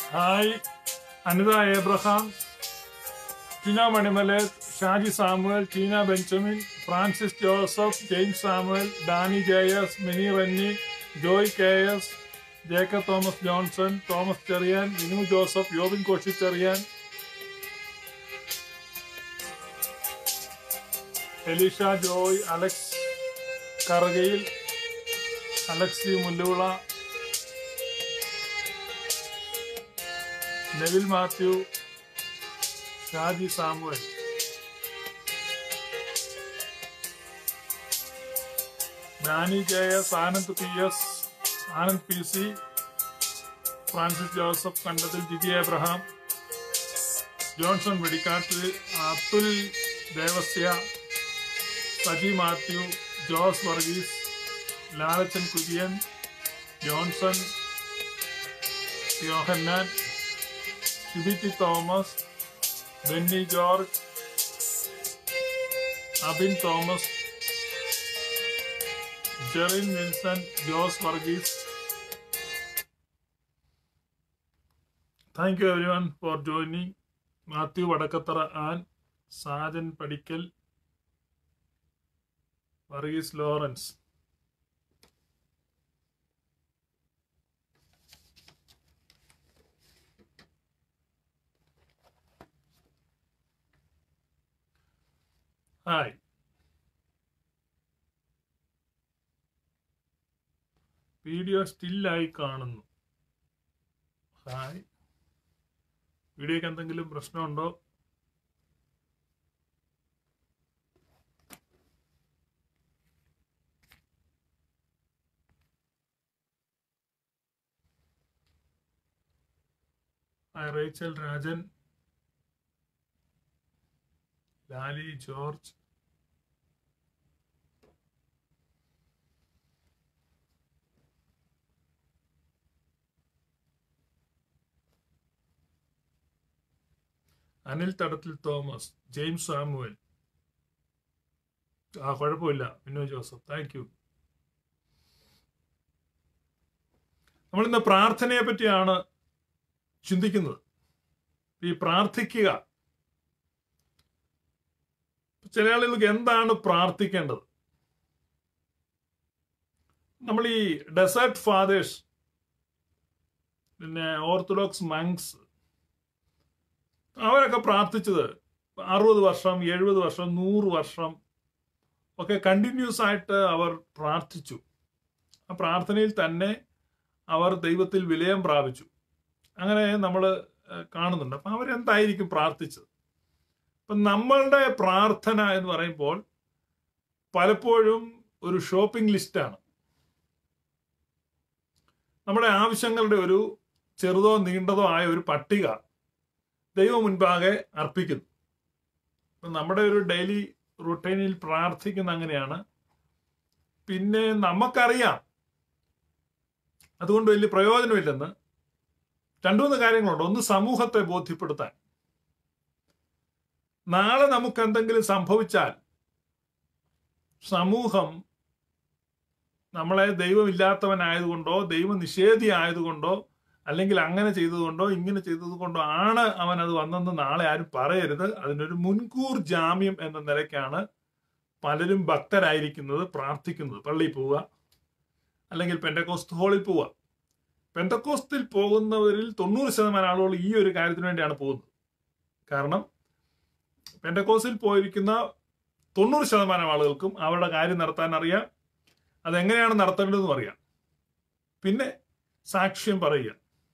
Hi Anitha Abraham Teena Manimalar Shaji Samuel Teena Benjamin Francis Joseph James Samuel Dani J S Mini Ranni Joy K S Jacob Thomas Johnson Thomas Cherian Vinu Joseph Yobin Koshy Cherian Elisha Joy Alex Karakayil Alexi Mulluvila Nevil Mathew Shaji Samuel Dani J S Anand P S Anand P C Francis Joseph കണ്ടതിൽ Jiji Abraham Johnson Vedikkattil Athul Devasya Saji Mathew Jose Varghese Lalachan Kurian Johnson Yohannan Shibity Thomas Benny George Abin Thomas Jerin Vinson Jose Varghese thank you everyone for joining Mathew Vadakkathara Ann Sajan Padickal Varghese Lawrence hi video സ്റ്റില്ലായി കാണുന്നു hi വീഡിയോക്ക് എന്തെങ്കിലും പ്രശ്നമുണ്ടോ hi Rachel Rajan Lali George Anil Thadathil Thomas James Samuel ആ കുഴപ്പമില്ല വിനോ ജോസഫ് താങ്ക് യു നമ്മളിന്ന് പ്രാർത്ഥനയെ പറ്റിയാണ് ചിന്തിക്കുന്നത് ഈ പ്രാർത്ഥിക്കുക ചില ആളുകൾക്ക് എന്താണ് പ്രാർത്ഥിക്കേണ്ടത് നമ്മൾ ഈ ഡെസേർട്ട് ഫാദേഴ്സ് പിന്നെ ഓർത്തഡോക്സ് മങ്സ് അവരൊക്കെ പ്രാർത്ഥിച്ചത് അറുപത് വർഷം എഴുപത് വർഷം നൂറ് വർഷം ഒക്കെ കണ്ടിന്യൂസ് ആയിട്ട് അവർ പ്രാർത്ഥിച്ചു ആ പ്രാർത്ഥനയിൽ തന്നെ അവർ ദൈവത്തിൽ വിലയം പ്രാപിച്ചു അങ്ങനെ നമ്മൾ കാണുന്നുണ്ട് അപ്പം അവരെന്തായിരിക്കും പ്രാർത്ഥിച്ചത് അപ്പം നമ്മളുടെ പ്രാർത്ഥന എന്ന് പറയുമ്പോൾ പലപ്പോഴും ഒരു ഷോപ്പിംഗ് ലിസ്റ്റാണ് നമ്മുടെ ആവശ്യങ്ങളുടെ ഒരു ചെറുതോ നീണ്ടതോ ആയ ഒരു പട്ടിക ദൈവം മുൻപാകെ അർപ്പിക്കുന്നു അപ്പം നമ്മുടെ ഒരു ഡെയിലി റുട്ടീനിൽ പ്രാർത്ഥിക്കുന്ന അങ്ങനെയാണ് പിന്നെ നമുക്കറിയാം അതുകൊണ്ട് വലിയ പ്രയോജനമില്ലെന്ന് രണ്ടു മൂന്ന് കാര്യങ്ങളുണ്ട് ഒന്ന് സമൂഹത്തെ ബോധ്യപ്പെടുത്താൻ നാളെ നമുക്ക് എന്തെങ്കിലും സംഭവിച്ചാൽ സമൂഹം നമ്മളെ ദൈവമില്ലാത്തവനായതുകൊണ്ടോ ദൈവ നിഷേധി ആയതുകൊണ്ടോ അല്ലെങ്കിൽ അങ്ങനെ ചെയ്തതുകൊണ്ടോ ഇങ്ങനെ ചെയ്തതുകൊണ്ടോ ആണ് അവൻ അത് വന്നെന്ന് നാളെ ആരും പറയരുത് അതിനൊരു മുൻകൂർ ജാമ്യം എന്ന നിലയ്ക്കാണ് പലരും ഭക്തരായിരിക്കുന്നത് പ്രാർത്ഥിക്കുന്നത് പള്ളിയിൽ പോവുക അല്ലെങ്കിൽ പെൻഡക്കോസ്റ്റ് ഹോളിൽ പോവുക പെന്തക്കോസ്തിൽ പോകുന്നവരിൽ തൊണ്ണൂറ് ശതമാനം ആളുകൾ ഈ ഒരു കാര്യത്തിന് വേണ്ടിയാണ് പോകുന്നത് കാരണം പെന്തക്കോസിൽ പോയിരിക്കുന്ന തൊണ്ണൂറ് ശതമാനം ആളുകൾക്കും അവരുടെ കാര്യം നടത്താൻ അറിയാം അതെങ്ങനെയാണ് നടത്തേണ്ടതെന്നും അറിയാം പിന്നെ സാക്ഷ്യം പറയുക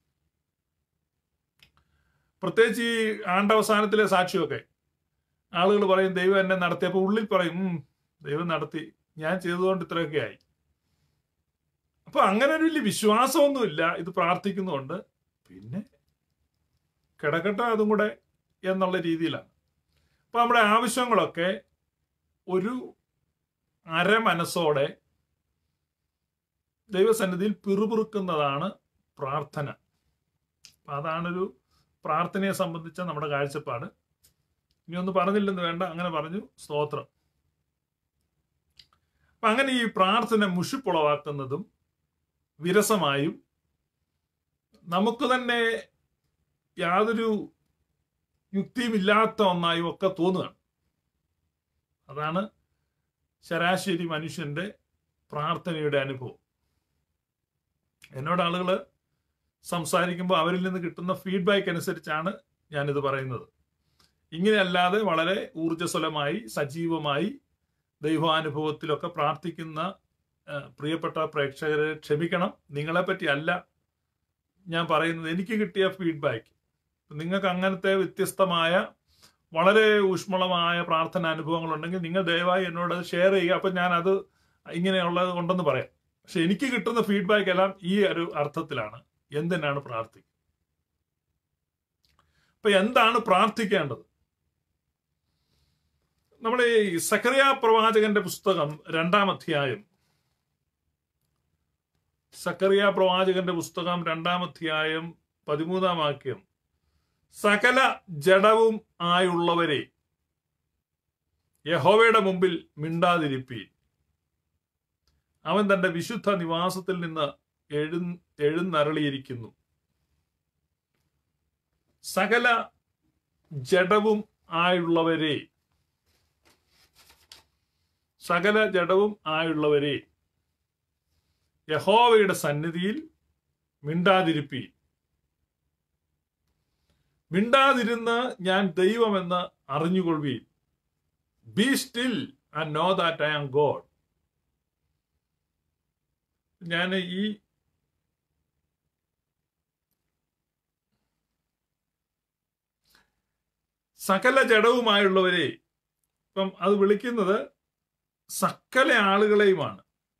പ്രത്യേകിച്ച് ഈ ആണ്ടവസാനത്തിലെ സാക്ഷ്യമൊക്കെ ആളുകൾ പറയും ദൈവം എന്നെ നടത്തിയപ്പോൾ ഉള്ളിൽ പറയും ഉം ദൈവം നടത്തി ഞാൻ ചെയ്തതുകൊണ്ട് ഇത്രയൊക്കെ ആയി അപ്പൊ അങ്ങനെ ഒരു വലിയ വിശ്വാസമൊന്നുമില്ല ഇത് പ്രാർത്ഥിക്കുന്നുണ്ട് പിന്നെ കിടക്കട്ടെ അതും കൂടെ എന്നുള്ള രീതിയിലാണ് അപ്പൊ നമ്മുടെ ആവശ്യങ്ങളൊക്കെ ഒരു അരമനസ്സോടെ ദൈവസന്നിധിയിൽ പിറുപിറുക്കുന്നതാണ് പ്രാർത്ഥന അപ്പൊ അതാണൊരു പ്രാർത്ഥനയെ സംബന്ധിച്ച നമ്മുടെ കാഴ്ചപ്പാട് ഇനി ഒന്ന് പറഞ്ഞില്ലെന്ന് വേണ്ട അങ്ങനെ പറഞ്ഞു സ്തോത്രം അപ്പൊ അങ്ങനെ ഈ പ്രാർത്ഥന മുഷിപ്പുളവാക്കുന്നതും വിരസമായും നമുക്ക് തന്നെ യാതൊരു യുക്തിയുമില്ലാത്ത ഒന്നായും ഒക്കെ തോന്നുകയാണ് അതാണ് ശരാശരി മനുഷ്യന്റെ പ്രാർത്ഥനയുടെ അനുഭവം എന്നോട് ആളുകൾ സംസാരിക്കുമ്പോൾ അവരിൽ നിന്ന് കിട്ടുന്ന ഫീഡ്ബാക്ക് അനുസരിച്ചാണ് ഞാനിത് പറയുന്നത് ഇങ്ങനെയല്ലാതെ വളരെ ഊർജ്ജസ്വലമായി സജീവമായി ദൈവാനുഭവത്തിലൊക്കെ പ്രാർത്ഥിക്കുന്ന ഏഹ്, പ്രിയപ്പെട്ട പ്രേക്ഷകരെ ക്ഷമിക്കണം നിങ്ങളെപ്പറ്റി അല്ല ഞാൻ പറയുന്നത് എനിക്ക് കിട്ടിയ ഫീഡ്ബാക്ക് നിങ്ങൾക്ക് അങ്ങനത്തെ വ്യത്യസ്തമായ വളരെ ഊഷ്മളമായ പ്രാർത്ഥന അനുഭവങ്ങൾ ഉണ്ടെങ്കിൽ നിങ്ങൾ ദയവായി എന്നോട് ഷെയർ ചെയ്യുക അപ്പൊ ഞാൻ അത് ഇങ്ങനെയുള്ളത് ഉണ്ടെന്ന് പറയാം പക്ഷെ എനിക്ക് കിട്ടുന്ന ഫീഡ്ബാക്ക് എല്ലാം ഈ ഒരു അർത്ഥത്തിലാണ് എന്തിനാണ് പ്രാർത്ഥിക്കുക അപ്പൊ എന്താണ് പ്രാർത്ഥിക്കേണ്ടത് നമ്മൾ ഈ സക്കറിയ പ്രവാചകന്റെ പുസ്തകം രണ്ടാം അധ്യായം സക്കറിയ പ്രവാചകന്റെ പുസ്തകം രണ്ടാം അധ്യായം പതിമൂന്നാം വാക്യം സകല ജഡവും ആയുള്ളവരെ യഹോവയുടെ മുമ്പിൽ മിണ്ടാതിരിപ്പീൻ അവൻ തന്റെ വിശുദ്ധ നിവാസത്തിൽ നിന്ന് എഴു എഴുന്നരളിയിരിക്കുന്നു സകല ജഡവും ആയുള്ളവരെ സകല ജഡവും ആയുള്ളവരെ യഹോവയുടെ സന്നിധിയിൽ മിണ്ടാതിരിപ്പീൻ മിണ്ടാതിരുന്ന് ഞാൻ ദൈവമെന്ന് അറിഞ്ഞുകൊള്ളുവീൻ be still and know that I am God ഞാൻ ഈ സകല ജഡവുമായുള്ളവരെ ഇപ്പം അത് വിളിക്കുന്നത് സകല ആളുകളെയുമാണ്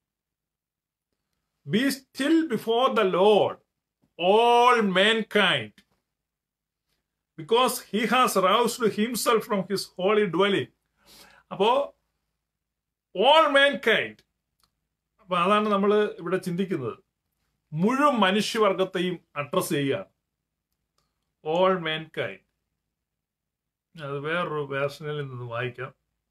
be still before the Lord all mankind because he has roused himself from his holy dwelling അപ്പോ ഓൾ mankind അപ്പൊ അതാണ് നമ്മൾ ഇവിടെ ചിന്തിക്കുന്നത് മുഴുവൻ മനുഷ്യവർഗത്തെയും അഡ്രസ് ചെയ്യുകയാണ് ഓൾ mankind അത് വേറൊരു വേർഷനിൽ നിന്ന് വായിക്കാം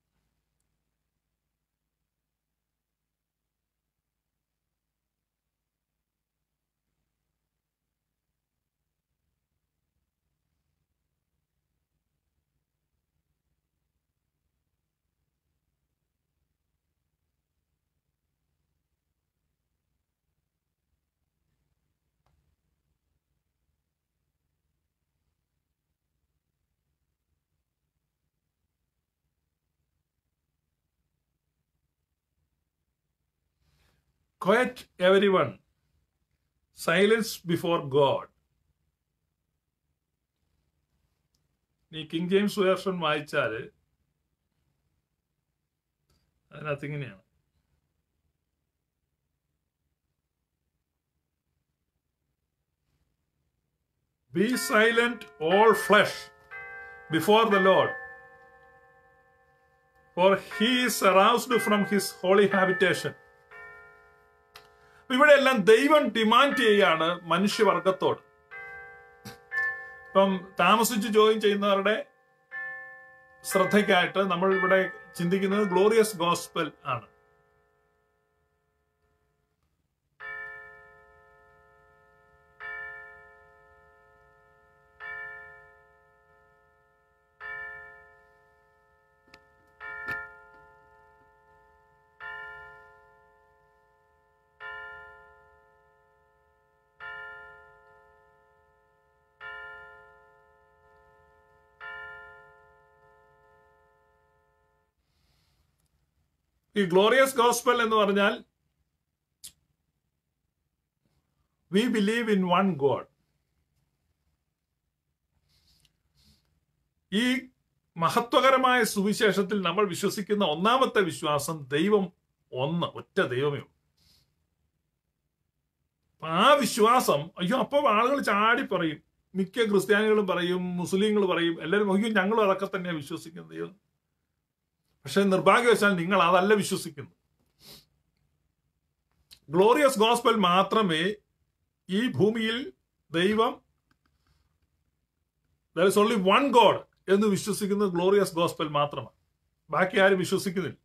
Quiet everyone. Silence before God. നീ കിങ് ജെയിംസ് വേർഷൻ വായിച്ചാൽ അതിനകത്ത് ഇങ്ങനെയാണ് be silent all flesh before the Lord for he is aroused from his holy habitation ഇവിടെ എല്ലാം ദൈവം ഡിമാൻഡ് ചെയ്യുകയാണ് മനുഷ്യവർഗത്തോട് ഇപ്പം താമസിച്ച് ജോയിൻ ചെയ്യുന്നവരുടെ ശ്രദ്ധയ്ക്കായിട്ട് നമ്മൾ ഇവിടെ ചിന്തിക്കുന്നത് ഗ്ലോറിയസ് ഗോസ്പൽ ആണ് ഈ ഗ്ലോറിയസ് ഗോസ്പൽ എന്ന് പറഞ്ഞാൽ we believe in one God ഈ മഹത്വകരമായ സുവിശേഷത്തിൽ നമ്മൾ വിശ്വസിക്കുന്ന ഒന്നാമത്തെ വിശ്വാസം ദൈവം ഒന്ന് ഒറ്റ ദൈവമേ ഉള്ളൂ അപ്പൊ ആ വിശ്വാസം അയ്യോ അപ്പൊ ആളുകൾ ചാടി പറയും മിക്ക ക്രിസ്ത്യാനികളും പറയും മുസ്ലിങ്ങൾ പറയും എല്ലാവരും അയ്യോ ഞങ്ങളും അതൊക്കെ തന്നെയാണ് വിശ്വസിക്കുന്നത് ദൈവം പക്ഷെ നിർഭാഗ്യവശാൽ നിങ്ങൾ അതല്ല വിശ്വസിക്കുന്നു ഗ്ലോറിയസ് ഗോസ്പൽ മാത്രമേ ഈ ഭൂമിയിൽ ദൈവം ഓൺലി വൺ ഗോഡ് എന്ന് വിശ്വസിക്കുന്നത് ഗ്ലോറിയസ് ഗോസ്പൽ മാത്രമാണ് ബാക്കി ആരും വിശ്വസിക്കുന്നില്ല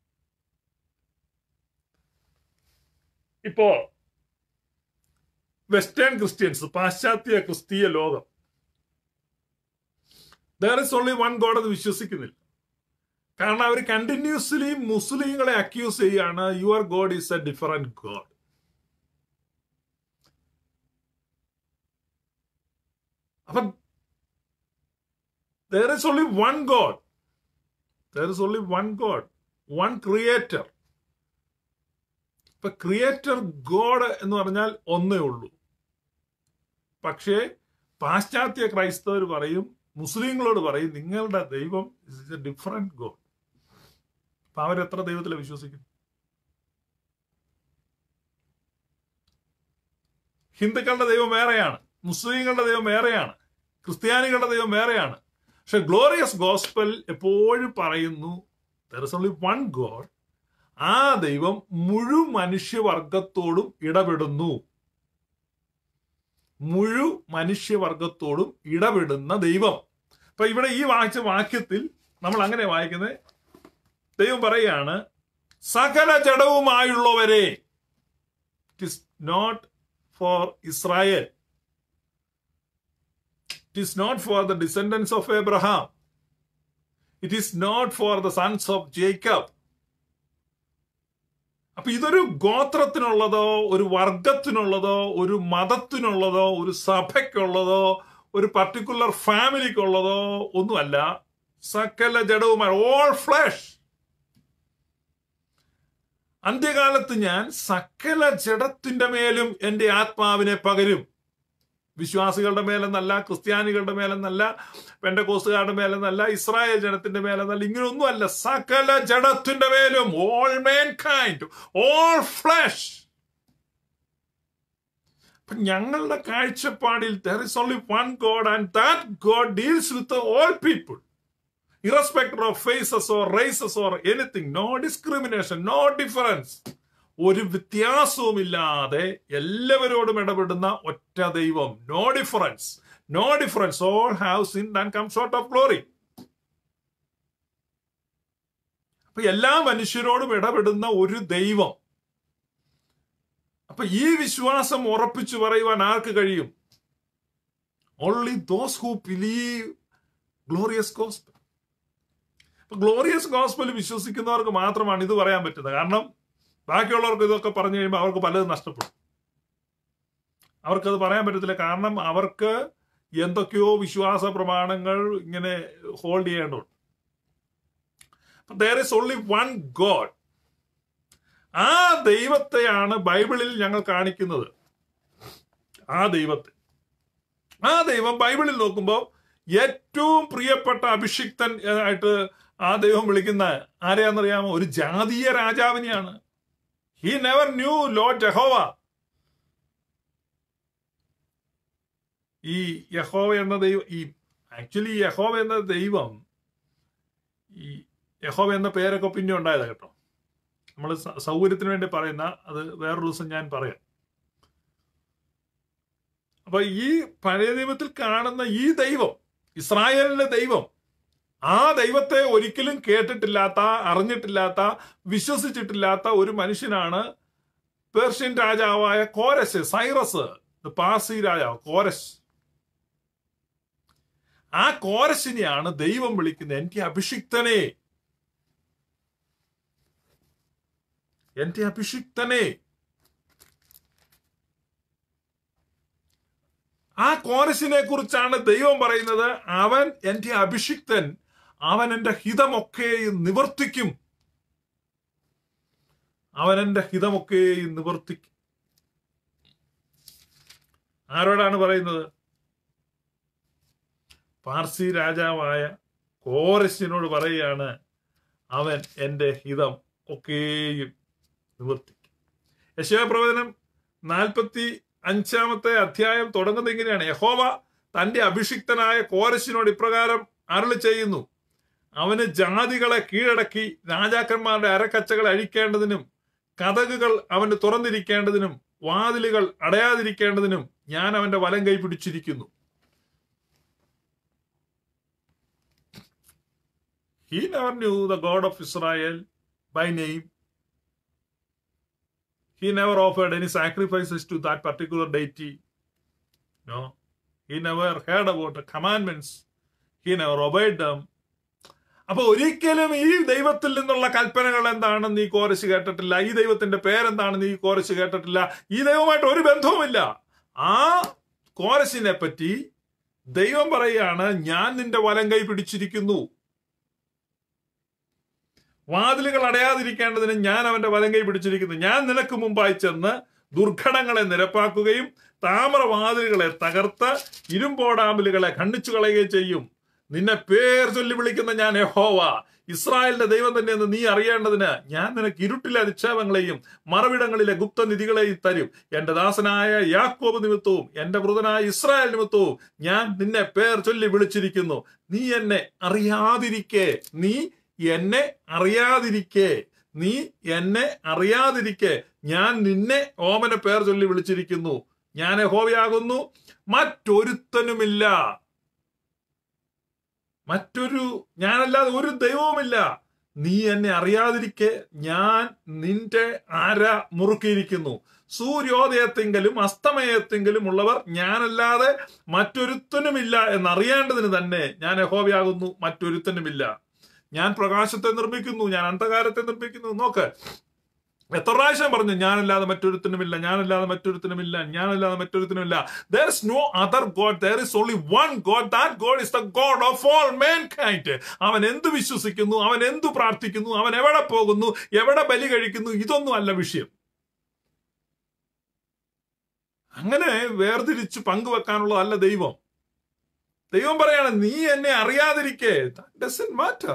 ഇപ്പോ വെസ്റ്റേൺ ക്രിസ്ത്യൻസ് പാശ്ചാത്യ ക്രിസ്തീയ ലോകം there is only one God എന്ന് വിശ്വസിക്കുന്നില്ല കാരണം അവർ കണ്ടിന്യൂസ്ലി മുസ്ലിങ്ങളെ അക്യൂസ് ചെയ്യാണ് your God is a different God അപ്പം there is only one God there is only one God one creator ഇപ്പൊ ക്രിയേറ്റർ ഗോഡ് എന്ന് പറഞ്ഞാൽ ഒന്നേ ഉള്ളൂ പക്ഷേ പാശ്ചാത്യ ക്രൈസ്തവർ പറയും മുസ്ലിങ്ങളോട് പറയും നിങ്ങളുടെ ദൈവം ഇസ് എ ഡിഫറെന്റ് ഗോഡ് അപ്പൊ അവരെത്ര ദൈവത്തിലെ വിശ്വസിക്കും ഹിന്ദുക്കളുടെ ദൈവം വേറെയാണ് മുസ്ലിങ്ങളുടെ ദൈവം വേറെയാണ് ക്രിസ്ത്യാനികളുടെ ദൈവം വേറെയാണ് പക്ഷെ ഗ്ലോറിയസ് ഗോസ്പൽ എപ്പോഴും പറയുന്നു there is only one God ആ ദൈവം മുഴു മനുഷ്യവർഗത്തോടും ഇടപെടുന്നു മുഴു മനുഷ്യവർഗത്തോടും ഇടപെടുന്ന ദൈവം അപ്പൊ ഇവിടെ ഈ വായിച്ച വാക്യത്തിൽ നമ്മൾ അങ്ങനെ വായിക്കുന്നത് ദൈവം പറയാണ് സകല ജഡവുമായുള്ളവരെ it is not for Israel it is not for the descendants of Abraham it is not for the sons of Jacob അപ്പൊ ഇതൊരു ഗോത്രത്തിനുള്ളതോ ഒരു വർഗത്തിനുള്ളതോ ഒരു മതത്തിനുള്ളതോ ഒരു സഭയ്ക്കുള്ളതോ ഒരു പർട്ടിക്കുലർ ഫാമിലിക്കുള്ളതോ ഒന്നുമല്ല സകല ജഡവുമായി ഓൾ ഫ്ലഷ് അന്ത്യകാലത്ത് ഞാൻ സകല ജഡത്തിന്റെ മേലും എന്റെ ആത്മാവിനെ പകരും വിശ്വാസികളുടെ മേലെന്നല്ല ക്രിസ്ത്യാനികളുടെ മേലെന്നല്ല പെൻഡകോസുകാരുടെ മേലെന്നല്ല ഇസ്രായേൽ ജനത്തിന്റെ മേലെന്നല്ല ഇങ്ങനെയൊന്നുമല്ല സകല ജഡത്തിന്റെ മേലും all mankind all flesh അപ്പൊ ഞങ്ങളുടെ കാഴ്ചപ്പാടിൽ there is only one God and that God deals with all people irrespective of faces or races or anything no discrimination no difference ഒരു വ്യത്യാസവുമില്ലാതെ എല്ലാവരോടും ഇടപെടുന്ന ഒറ്റ ദൈവം no difference no difference all have sin and come short of glory അപ്പൊ എല്ലാ മനുഷ്യരോടും ഇടപെടുന്ന ഒരു ദൈവം അപ്പൊ ഈ വിശ്വാസം ഉറപ്പിച്ചു പറയുവാൻ ആർക്ക് കഴിയും only those who believe glorious gospel അപ്പൊ ഗ്ലോറിയസ് ഗോസ്പൽ വിശ്വസിക്കുന്നവർക്ക് മാത്രമാണ് ഇത് പറയാൻ പറ്റുന്നത് കാരണം ബാക്കിയുള്ളവർക്ക് ഇതൊക്കെ പറഞ്ഞു കഴിയുമ്പോൾ അവർക്ക് പലതും നഷ്ടപ്പെടും അവർക്കത് പറയാൻ പറ്റത്തില്ല കാരണം അവർക്ക് എന്തൊക്കെയോ വിശ്വാസ പ്രമാണങ്ങൾ ഇങ്ങനെ ഹോൾഡ് ചെയ്യേണ്ടതുണ്ട് there is only one God ആ ദൈവത്തെയാണ് ബൈബിളിൽ ഞങ്ങൾ കാണിക്കുന്നത് ആ ദൈവത്തെ ആ ദൈവം ബൈബിളിൽ നോക്കുമ്പോൾ ഏറ്റവും പ്രിയപ്പെട്ട അഭിഷിക്തൻ ആയിട്ട് ആ ദൈവം വിളിക്കുന്ന ആരെയാണെന്നറിയാമോ ഒരു ജാതീയ രാജാവിനെയാണ് he never knew lo Jehovah ഈ യഹോവ എന്ന ദൈവം ഈ ആക്ച്വലി യഹോവ എന്ന ദൈവം ഈ യഹോവ എന്ന പേരൊക്കെ പിന്നെ ഉണ്ടായതാ കേട്ടോ നമ്മൾ സൗകര്യത്തിന് വേണ്ടി പറയുന്ന അത് വേറൊരു ദിവസം ഞാൻ പറയാം അപ്പൊ ഈ പഴയ നിയമത്തിൽ കാണുന്ന ഈ ദൈവം ഇസ്രായേലിന്റെ ദൈവം ആ ദൈവത്തെ ഒരിക്കലും കേട്ടിട്ടില്ലാത്ത അറിഞ്ഞിട്ടില്ലാത്ത വിശ്വസിച്ചിട്ടില്ലാത്ത ഒരു മനുഷ്യനാണ് പേർഷ്യൻ രാജാവായ കോരസ് സൈറസ് പാസി രാജാവ് കോരസ് ആ കോരസിനെയാണ് ദൈവം വിളിക്കുന്നത് എന്റെ അഭിഷിക്തനെ എന്റെ അഭിഷിക്തനെ ആ കോരസിനെ കുറിച്ചാണ് ദൈവം പറയുന്നത് അവൻ എന്റെ അഭിഷിക്തൻ അവൻ എന്റെ ഹിതമൊക്കെ നിവർത്തിക്കും അവൻ എന്റെ ഹിതമൊക്കെ നിവർത്തിക്കും ആരോടാണ് പറയുന്നത് പാർസി രാജാവായ കോരസിനോട് പറയുകയാണ് അവൻ എന്റെ ഹിതം ഒക്കെയും നിവർത്തിക്കും യശോപ്രവചനം നാൽപ്പത്തി അഞ്ചാമത്തെ അധ്യായം തുടങ്ങുന്നത് ഇങ്ങനെയാണ് യഹോവ തന്റെ അഭിഷിക്തനായ കോരശിനോട് ഇപ്രകാരം അരളി ചെയ്യുന്നു അവന് ജാതികളെ കീഴടക്കി രാജാക്കന്മാരുടെ അരക്കച്ചകൾ അഴിക്കേണ്ടതിനും കഥകുകൾ അവന് തുറന്നിരിക്കേണ്ടതിനും വാതിലുകൾ അടയാതിരിക്കേണ്ടതിനും ഞാൻ അവന്റെ വലം കൈ പിടിച്ചിരിക്കുന്നു he never knew the God of Israel by name He never offered any sacrifices to that particular deity. No. He never heard about the commandments. He never obeyed them. അപ്പൊ ഒരിക്കലും ഈ ദൈവത്തിൽ നിന്നുള്ള കൽപ്പനകൾ എന്താണെന്ന് ഈ കോരശ് കേട്ടിട്ടില്ല ഈ ദൈവത്തിന്റെ പേരെന്താണെന്ന് ഈ കോരശ് കേട്ടിട്ടില്ല ഈ ദൈവമായിട്ട് ഒരു ബന്ധവുമില്ല ആ കോരശിനെ പറ്റി ദൈവം പറയുകയാണ് ഞാൻ നിന്റെ വലം കൈ പിടിച്ചിരിക്കുന്നു വാതിലുകൾ അടയാതിരിക്കേണ്ടതിന് ഞാൻ അവന്റെ വലം കൈ പിടിച്ചിരിക്കുന്നു ഞാൻ നിനക്ക് മുമ്പായി ചെന്ന് ദുർഘടങ്ങളെ നിരപ്പാക്കുകയും താമര വാതിലുകളെ തകർത്ത് ഇരുമ്പോടാമ്പലുകളെ ഖണ്ഡിച്ചു കളയുകയും ചെയ്യും നിന്നെ പേർ ചൊല്ലി വിളിക്കുന്ന ഞാൻ യഹോവ ഇസ്രായേലിന്റെ ദൈവം തന്നെയെന്ന് നീ അറിയേണ്ടതിന് ഞാൻ നിനക്ക് ഇരുട്ടിലെ അധിക്ഷേപങ്ങളെയും മറവിടങ്ങളിലെ ഗുപ്തനിധികളെയും തരും എന്റെ ദാസനായ യാക്കോബ് നിമിത്തവും എന്റെ മൃതനായ ഇസ്രായേൽ നിമിത്തവും ഞാൻ നിന്നെ പേർ ചൊല്ലി വിളിച്ചിരിക്കുന്നു നീ എന്നെ അറിയാതിരിക്കെ നീ എന്നെ അറിയാതിരിക്കെ നീ എന്നെ അറിയാതിരിക്കെ ഞാൻ നിന്നെ ഓമന പേർ ചൊല്ലി വിളിച്ചിരിക്കുന്നു ഞാൻ യഹോവയാകുന്നു മറ്റൊരുത്തനുമില്ല മറ്റൊരു ഞാനല്ലാതെ ഒരു ദൈവവുമില്ല നീ എന്നെ അറിയാതിരിക്കെ ഞാൻ നിന്റെ അര മുറുക്കിയിരിക്കുന്നു സൂര്യോദയത്തെങ്കിലും അസ്തമയത്തെങ്കിലും ഉള്ളവർ ഞാനല്ലാതെ മറ്റൊരുത്തനുമില്ല എന്നറിയേണ്ടതിന് തന്നെ ഞാൻ യഹോവയാകുന്നു മറ്റൊരുത്തനുമില്ല ഞാൻ പ്രകാശത്തെ നിർമ്മിക്കുന്നു ഞാൻ അന്ധകാരത്തെ നിർമ്മിക്കുന്നു നോക്ക് എത്ര പ്രാവശ്യം പറഞ്ഞു ഞാനല്ലാതെ മറ്റൊരുത്തനുമില്ല ഞാനല്ലാതെ മറ്റൊരുത്തനുമില്ല ഞാനല്ലാതെ മറ്റൊരുത്തനുമില്ല there is no other God there is only one God that God is the God of all mankind അവൻ എന്ത് വിശ്വസിക്കുന്നു അവൻ എന്തു പ്രാർത്ഥിക്കുന്നു അവൻ എവിടെ പോകുന്നു എവിടെ ബലി കഴിക്കുന്നു ഇതൊന്നും അല്ല വിഷയം അങ്ങനെ വേർതിരിച്ച് പങ്കുവെക്കാനുള്ളതല്ല ദൈവം ദൈവം പറയാണ് നീ എന്നെ അറിയാതിരിക്കേ ഡസൻ മാറ്റർ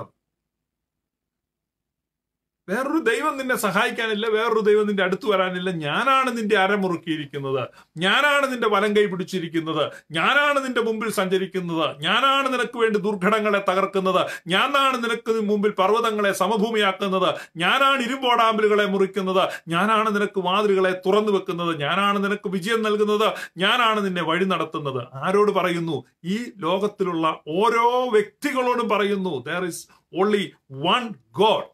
വേറൊരു ദൈവം നിന്നെ സഹായിക്കാനില്ല വേറൊരു ദൈവം നിന്റെ അടുത്ത് വരാനില്ല ഞാനാണ് നിന്റെ അരമുറുക്കിയിരിക്കുന്നത് ഞാനാണ് നിന്റെ വലം കൈ പിടിച്ചിരിക്കുന്നത് ഞാനാണ് നിന്റെ മുമ്പിൽ സഞ്ചരിക്കുന്നത് ഞാനാണ് നിനക്ക് വേണ്ടി ദുർഘടങ്ങളെ തകർക്കുന്നത് ഞാനാണ് നിനക്ക് മുമ്പിൽ പർവ്വതങ്ങളെ സമഭൂമിയാക്കുന്നത് ഞാനാണ് ഇരുമ്പോടാമ്പലുകളെ മുറിക്കുന്നത് ഞാനാണ് നിനക്ക് വാതിലുകളെ തുറന്നു വെക്കുന്നത് ഞാനാണ് നിനക്ക് വിജയം നൽകുന്നത് ഞാനാണ് നിന്നെ വഴി നടത്തുന്നത് ആരോട് പറയുന്നു ഈ ലോകത്തിലുള്ള ഓരോ വ്യക്തികളോടും പറയുന്നു there is only one God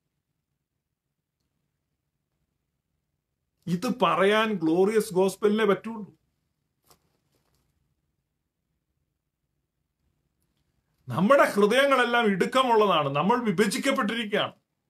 ഇത് പറയാൻ ഗ്ലോറിയസ് ഗോസ്പലിനെ പറ്റുള്ളൂ നമ്മുടെ ഹൃദയങ്ങളെല്ലാം ഇടുക്കമുള്ളതാണ് നമ്മൾ വിഭജിക്കപ്പെട്ടിരിക്കുകയാണ്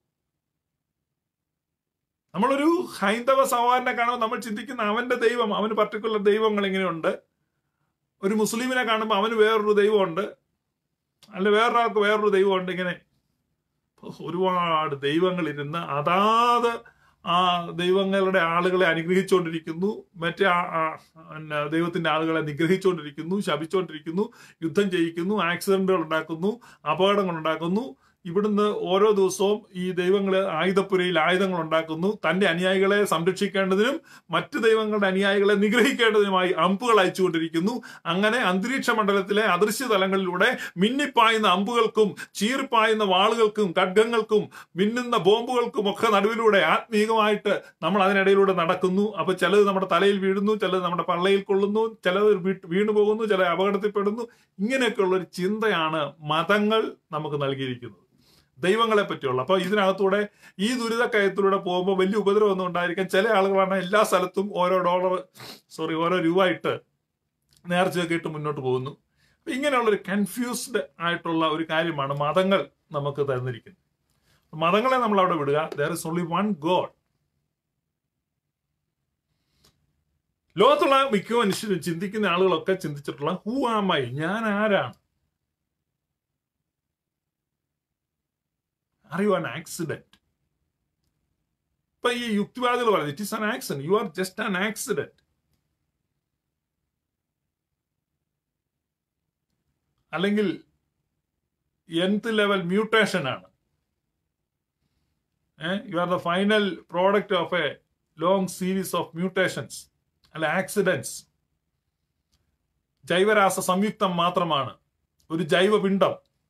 നമ്മളൊരു ഹൈന്ദവ സഹോദരനെ കാണുമ്പോൾ നമ്മൾ ചിന്തിക്കുന്ന അവന്റെ ദൈവം അവന് പർട്ടിക്കുലർ ദൈവങ്ങൾ ഇങ്ങനെയുണ്ട് ഒരു മുസ്ലിമിനെ കാണുമ്പോൾ അവന് വേറൊരു ദൈവമുണ്ട് അല്ല വേറൊരാൾക്ക് വേറൊരു ദൈവമുണ്ട് ഇങ്ങനെ ഒരുപാട് ദൈവങ്ങൾ ഇരുന്ന് അതാത് ആ ദൈവങ്ങളുടെ ആളുകളെ അനുഗ്രഹിച്ചുകൊണ്ടിരിക്കുന്നു മറ്റേ ദൈവത്തിന്റെ ആളുകളെ നിഗ്രഹിച്ചുകൊണ്ടിരിക്കുന്നു ശപിച്ചുകൊണ്ടിരിക്കുന്നു യുദ്ധം ചെയ്യിക്കുന്നു ആക്സിഡന്റുകൾ ഉണ്ടാക്കുന്നു അപകടങ്ങൾ ഉണ്ടാക്കുന്നു ഇവിടുന്ന് ഓരോ ദിവസവും ഈ ദൈവങ്ങളെ ആയുധപ്പുരയിൽ ആയുധങ്ങൾ ഉണ്ടാക്കുന്നു തന്റെ അനുയായികളെ സംരക്ഷിക്കേണ്ടതിനും മറ്റു ദൈവങ്ങളുടെ അനുയായികളെ നിഗ്രഹിക്കേണ്ടതിനുമായി അമ്പുകൾ അയച്ചുകൊണ്ടിരിക്കുന്നു അങ്ങനെ അന്തരീക്ഷ മണ്ഡലത്തിലെ അദൃശ്യ തലങ്ങളിലൂടെ മിന്നിപ്പായുന്ന അമ്പുകൾക്കും ചീറിപ്പായുന്ന വാളുകൾക്കും ഖഡ്ഗങ്ങൾക്കും മിന്നുന്ന ബോംബുകൾക്കും ഒക്കെ നടുവിലൂടെ ആത്മീകമായിട്ട് നമ്മൾ അതിനിടയിലൂടെ നടക്കുന്നു അപ്പൊ ചിലത് നമ്മുടെ തലയിൽ വീഴുന്നു ചിലത് നമ്മുടെ പള്ളയിൽ കൊള്ളുന്നു ചിലത് വീണു പോകുന്നു ചില അപകടത്തിൽപ്പെടുന്നു ഇങ്ങനെയൊക്കെയുള്ള ഒരു ചിന്തയാണ് മതങ്ങൾ നമുക്ക് നൽകിയിരിക്കുന്നത് ദൈവങ്ങളെ പറ്റിയുള്ള അപ്പൊ ഇതിനകത്തൂടെ ഈ ദുരിതക്കയത്തിലൂടെ പോകുമ്പോൾ വലിയ ഉപദ്രവമൊന്നും ഉണ്ടായിരിക്കാൻ ചില ആളുകളാണ് എല്ലാ സ്ഥലത്തും ഓരോ ഡോളർ സോറി ഓരോ രൂപ ഇട്ട് നേർച്ചയൊക്കെ ഇട്ട് മുന്നോട്ട് പോകുന്നു ഇങ്ങനെയുള്ള ഒരു കൺഫ്യൂസ്ഡ് ആയിട്ടുള്ള ഒരു കാര്യമാണ് മതങ്ങൾ നമുക്ക് തന്നിരിക്കുന്നത് മതങ്ങളെ നമ്മൾ അവിടെ വിടുക there is only one God ലോകത്തുള്ള മിക്ക മനുഷ്യരും ചിന്തിക്കുന്ന ആളുകളൊക്കെ ചിന്തിച്ചിട്ടുള്ള ഹൂ ആമായി ഞാൻ ആരാണ് ആർ യു ആൻ ആക്സിഡന്റ് ഇപ്പൊ ഈ യുക്തിവാദികൾ പറയുന്നത് it is an accident you are just an accident അല്ലെങ്കിൽ എന്ത് ലെവൽ മ്യൂട്ടേഷൻ ആണ് you are the final product of a long series of mutations അല്ല ആക്സിഡൻസ് ജൈവരാസ സംയുക്തം മാത്രമാണ് ഒരു ജൈവപിണ്ഡം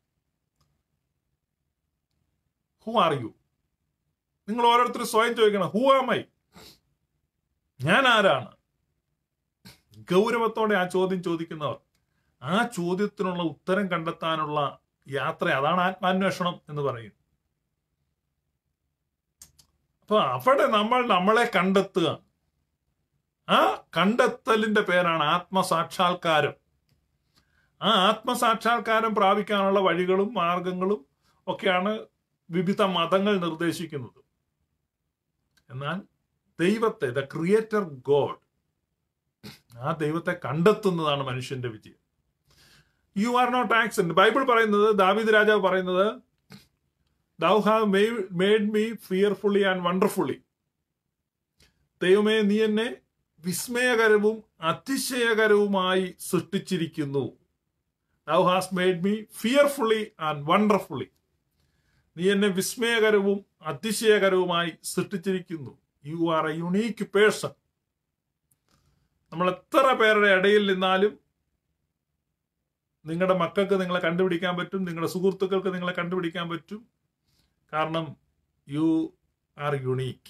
ഹു ആർ യു നിങ്ങൾ ഓരോരുത്തരും സ്വയം ചോദിക്കണം ഹു ആം ഐ ഞാൻ ആരാണ് ഗൗരവത്തോടെ ആ ചോദ്യം ചോദിക്കുന്നവർ ആ ചോദ്യത്തിനുള്ള ഉത്തരം കണ്ടെത്താനുള്ള യാത്ര അതാണ് ആത്മാന്വേഷണം എന്ന് പറയും അപ്പൊ അവിടെ നമ്മൾ നമ്മളെ കണ്ടെത്തുക ആ കണ്ടെത്തലിന്റെ പേരാണ് ആത്മസാക്ഷാത്കാരം ആ ആത്മസാക്ഷാത്കാരം പ്രാപിക്കാനുള്ള വഴികളും മാർഗങ്ങളും ഒക്കെയാണ് വിവിധ മതങ്ങൾ നിർദ്ദേശിക്കുന്നത് എന്നാൽ ദൈവത്തെ ദ ക്രിയേറ്റർ ഗോഡ് ആ ദൈവത്തെ കണ്ടെത്തുന്നതാണ് മനുഷ്യന്റെ വിജയം you are not accident Bible പറയുന്നത് ദാവിദ് രാജാവ് പറയുന്നത് thou have made me fearfully and wonderfully ദൈവമേ നീ എന്നെ വിസ്മയകരവും അതിശയകരവുമായി സൃഷ്ടിച്ചിരിക്കുന്നു thou has made me fearfully and wonderfully നീ എന്നെ വിസ്മയകരവും അതിശയകരവുമായി സൃഷ്ടിച്ചിരിക്കുന്നു you are a unique person നമ്മൾ എത്ര പേരുടെ ഇടയിൽ നിന്നാലും നിങ്ങളുടെ മക്കൾക്ക് നിങ്ങളെ കണ്ടുപിടിക്കാൻ പറ്റും നിങ്ങളുടെ സുഹൃത്തുക്കൾക്ക് നിങ്ങളെ കണ്ടുപിടിക്കാൻ പറ്റും കാരണം you are unique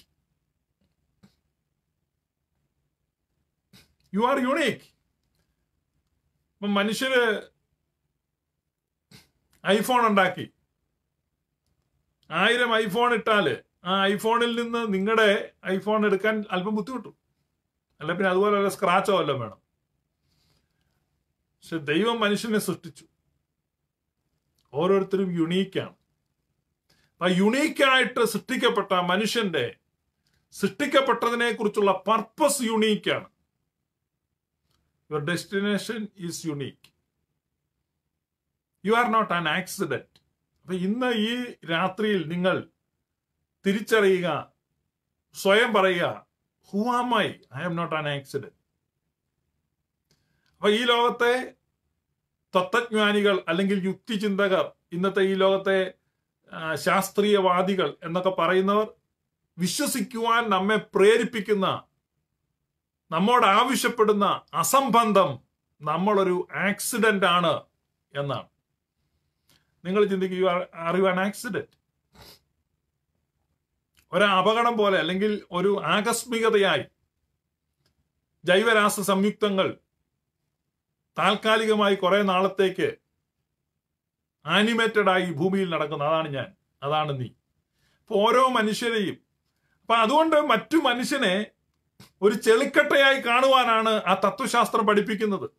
you are unique ഇപ്പം മനുഷ്യര് ഐഫോൺ ഉണ്ടാക്കി ആയിരം ഐഫോൺ ഇട്ടാല് ആ ഐഫോണിൽ നിന്ന് നിങ്ങളുടെ ഐഫോൺ എടുക്കാൻ അല്പം ബുദ്ധിമുട്ടും അല്ല പിന്നെ അതുപോലെ സ്ക്രാച്ചോ വല്ലതും വേണം പക്ഷെ ദൈവം മനുഷ്യനെ സൃഷ്ടിച്ചു ഓരോരുത്തരും യുണീക്കാണ് അപ്പൊ യുണീക്കായിട്ട് സൃഷ്ടിക്കപ്പെട്ട മനുഷ്യന്റെ സൃഷ്ടിക്കപ്പെട്ടതിനെ കുറിച്ചുള്ള പർപ്പസ് യുണീക്കാണ് your destination is unique you are not an accident അപ്പൊ ഇന്ന് ഈ രാത്രിയിൽ നിങ്ങൾ തിരിച്ചറിയുക സ്വയം പറയുക who am I I am not an accident അപ്പൊ ഈ ലോകത്തെ തത്വജ്ഞാനികൾ അല്ലെങ്കിൽ യുക്തിചിന്തകർ ഇന്നത്തെ ഈ ലോകത്തെ ശാസ്ത്രീയവാദികൾ എന്നൊക്കെ പറയുന്നവർ വിശ്വസിക്കുവാൻ നമ്മെ പ്രേരിപ്പിക്കുന്ന നമ്മോട് ആവശ്യപ്പെടുന്ന അസംബന്ധം നമ്മളൊരു ആക്സിഡന്റ് ആണ് എന്നാണ് നിങ്ങൾ ചിന്തിക്കുക you are are you an accident ഒരു അപകടം പോലെ അല്ലെങ്കിൽ ഒരു ആകസ്മികതയായി ജൈവരാസ സംയുക്തങ്ങൾ താൽക്കാലികമായി കുറെ നാളത്തേക്ക് ആനിമേറ്റഡ് ആയി ഭൂമിയിൽ നടക്കുന്ന അതാണ് ഞാൻ അതാണ് നീ അപ്പൊ ഓരോ മനുഷ്യരെയും അപ്പൊ അതുകൊണ്ട് മറ്റു മനുഷ്യനെ ഒരു ചെളിക്കട്ടയായി കാണുവാനാണ് ആ തത്വശാസ്ത്രം പഠിപ്പിക്കുന്നത്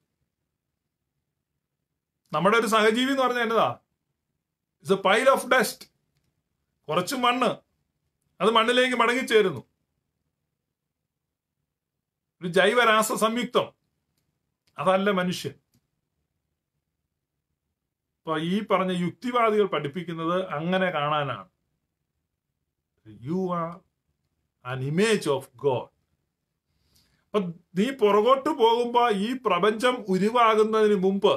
നമ്മുടെ ഒരു സഹജീവി എന്ന് പറഞ്ഞാൽ എന്നതാ it's a pile of dust കുറച്ച് മണ്ണ് അത് മണ്ണിലേക്ക് മടങ്ങിച്ചേരുന്നു ഒരു ജൈവരാസ സംയുക്തം അതല്ല മനുഷ്യൻ അപ്പൊ ഈ പറഞ്ഞ യുക്തിവാദികൾ പഠിപ്പിക്കുന്നത് അങ്ങനെ കാണാനാണ് you are an image of God അപ്പൊ നീ പുറകോട്ട് പോകുമ്പോ ഈ പ്രപഞ്ചം ഉരുവാകുന്നതിന് മുമ്പ്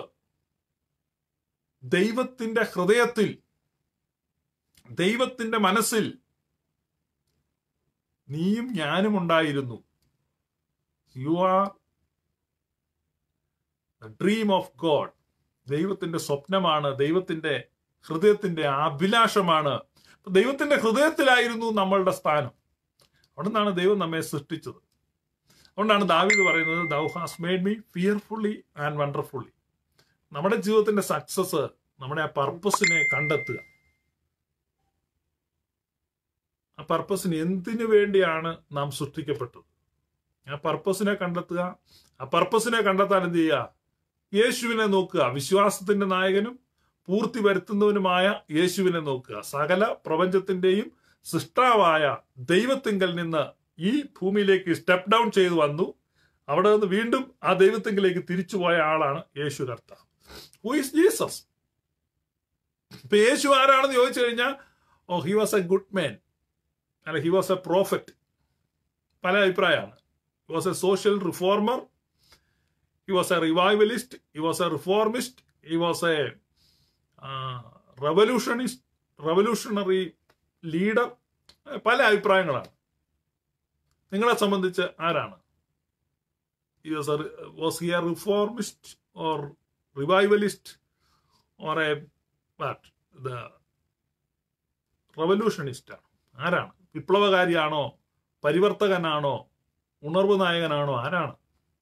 ദൈവത്തിന്റെ ഹൃദയത്തിൽ ദൈവത്തിന്റെ മനസ്സിൽ നീയും ഞാനും ഉണ്ടായിരുന്നു you are dream of God ദൈവത്തിന്റെ സ്വപ്നമാണ് ദൈവത്തിന്റെ ഹൃദയത്തിന്റെ അഭിലാഷമാണ് ദൈവത്തിന്റെ ഹൃദയത്തിലായിരുന്നു നമ്മളുടെ സ്ഥാനം അവിടെ നിന്നാണ് ദൈവം നമ്മെ സൃഷ്ടിച്ചത് അതുകൊണ്ടാണ് ദാവിദ് പറയുന്നത് thou has made me fearfully and wonderfully നമ്മുടെ ജീവിതത്തിന്റെ സക്സസ് നമ്മുടെ ആ പർപ്പസിനെ കണ്ടെത്തുക ആ പർപ്പസിന് എന്തിനു വേണ്ടിയാണ് നാം സൃഷ്ടിക്കപ്പെട്ടത് ആ പർപ്പസിനെ കണ്ടെത്തുക ആ പർപ്പസിനെ കണ്ടെത്താൻ എന്ത് ചെയ്യുക യേശുവിനെ നോക്കുക വിശ്വാസത്തിന്റെ നായകനും പൂർത്തി വരുത്തുന്നവനുമായ യേശുവിനെ നോക്കുക സകല പ്രപഞ്ചത്തിന്റെയും സൃഷ്ടാവായ ദൈവത്തിങ്കൽ നിന്ന് ഈ ഭൂമിയിലേക്ക് സ്റ്റെപ്പ് ഡൗൺ ചെയ്തു വന്നു അവിടെ നിന്ന് വീണ്ടും ആ ദൈവത്തിങ്കിലേക്ക് തിരിച്ചുപോയ ആളാണ് യേശു കർത്താവ് ഹു ഈസ് ജീസസ് ഇപ്പൊ യേശു ആരാണെന്ന് ചോദിച്ചു കഴിഞ്ഞാൽ oh he was a good man അല്ല ഹി വാസ് എ പ്രോഫറ്റ് പല അഭിപ്രായമാണ് he was a social reformer he was a revivalist he was a reformist he was a revolutionist revolutionary leader പല അഭിപ്രായങ്ങളാണ് നിങ്ങളെ സംബന്ധിച്ച് ആരാണ് was he a reformist or revivalist or a what the revolutionist ആണ് ആരാണ് വിപ്ലവകാരിയാണോ പരിവർത്തകനാണോ ഉണർവ് നായകനാണോ ആരാണ്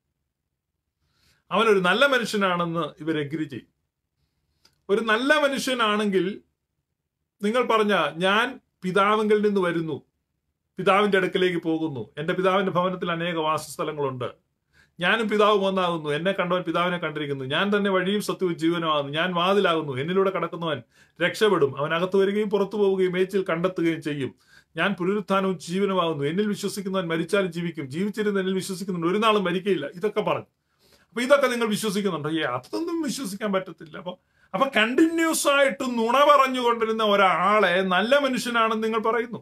അവനൊരു നല്ല മനുഷ്യനാണെന്ന് ഇവർ എഗ്രി ചെയ്യും ഒരു നല്ല മനുഷ്യനാണെങ്കിൽ നിങ്ങൾ പറഞ്ഞ ഞാൻ പിതാവിങ്കിൽ നിന്ന് വരുന്നു പിതാവിന്റെ അടുക്കലേക്ക് പോകുന്നു എന്റെ പിതാവിന്റെ ഭവനത്തിൽ അനേക വാസസ്ഥലങ്ങളുണ്ട് ഞാനും പിതാവും ഒന്നാകുന്നു എന്നെ കണ്ടവൻ പിതാവിനെ കണ്ടിരിക്കുന്നു ഞാൻ തന്നെ വഴിയും സത്യവും ജീവനുമാകുന്നു ഞാൻ വാതിലാകുന്നു എന്നിലൂടെ കടക്കുന്നവൻ രക്ഷപ്പെടും അവൻ അകത്ത് വരികയും പുറത്തു പോവുകയും മേച്ചിൽ കണ്ടെത്തുകയും ചെയ്യും ഞാൻ പുനരുത്ഥാനവും ജീവനുമാകുന്നു എന്നിൽ വിശ്വസിക്കുന്നവൻ മരിച്ചാലും ജീവിക്കും ജീവിച്ചിരുന്ന എന്നിൽ വിശ്വസിക്കുന്നവൻ ഒരു നാളും മരിക്കയില്ല ഇതൊക്കെ പറഞ്ഞു അപ്പൊ ഇതൊക്കെ നിങ്ങൾ വിശ്വസിക്കുന്നുണ്ടോ ഏ അതൊന്നും വിശ്വസിക്കാൻ പറ്റത്തില്ല അപ്പൊ അപ്പൊ കണ്ടിന്യൂസ് ആയിട്ട് നുണ പറഞ്ഞുകൊണ്ടിരുന്ന ഒരാളെ നല്ല മനുഷ്യനാണെന്ന് നിങ്ങൾ പറയുന്നു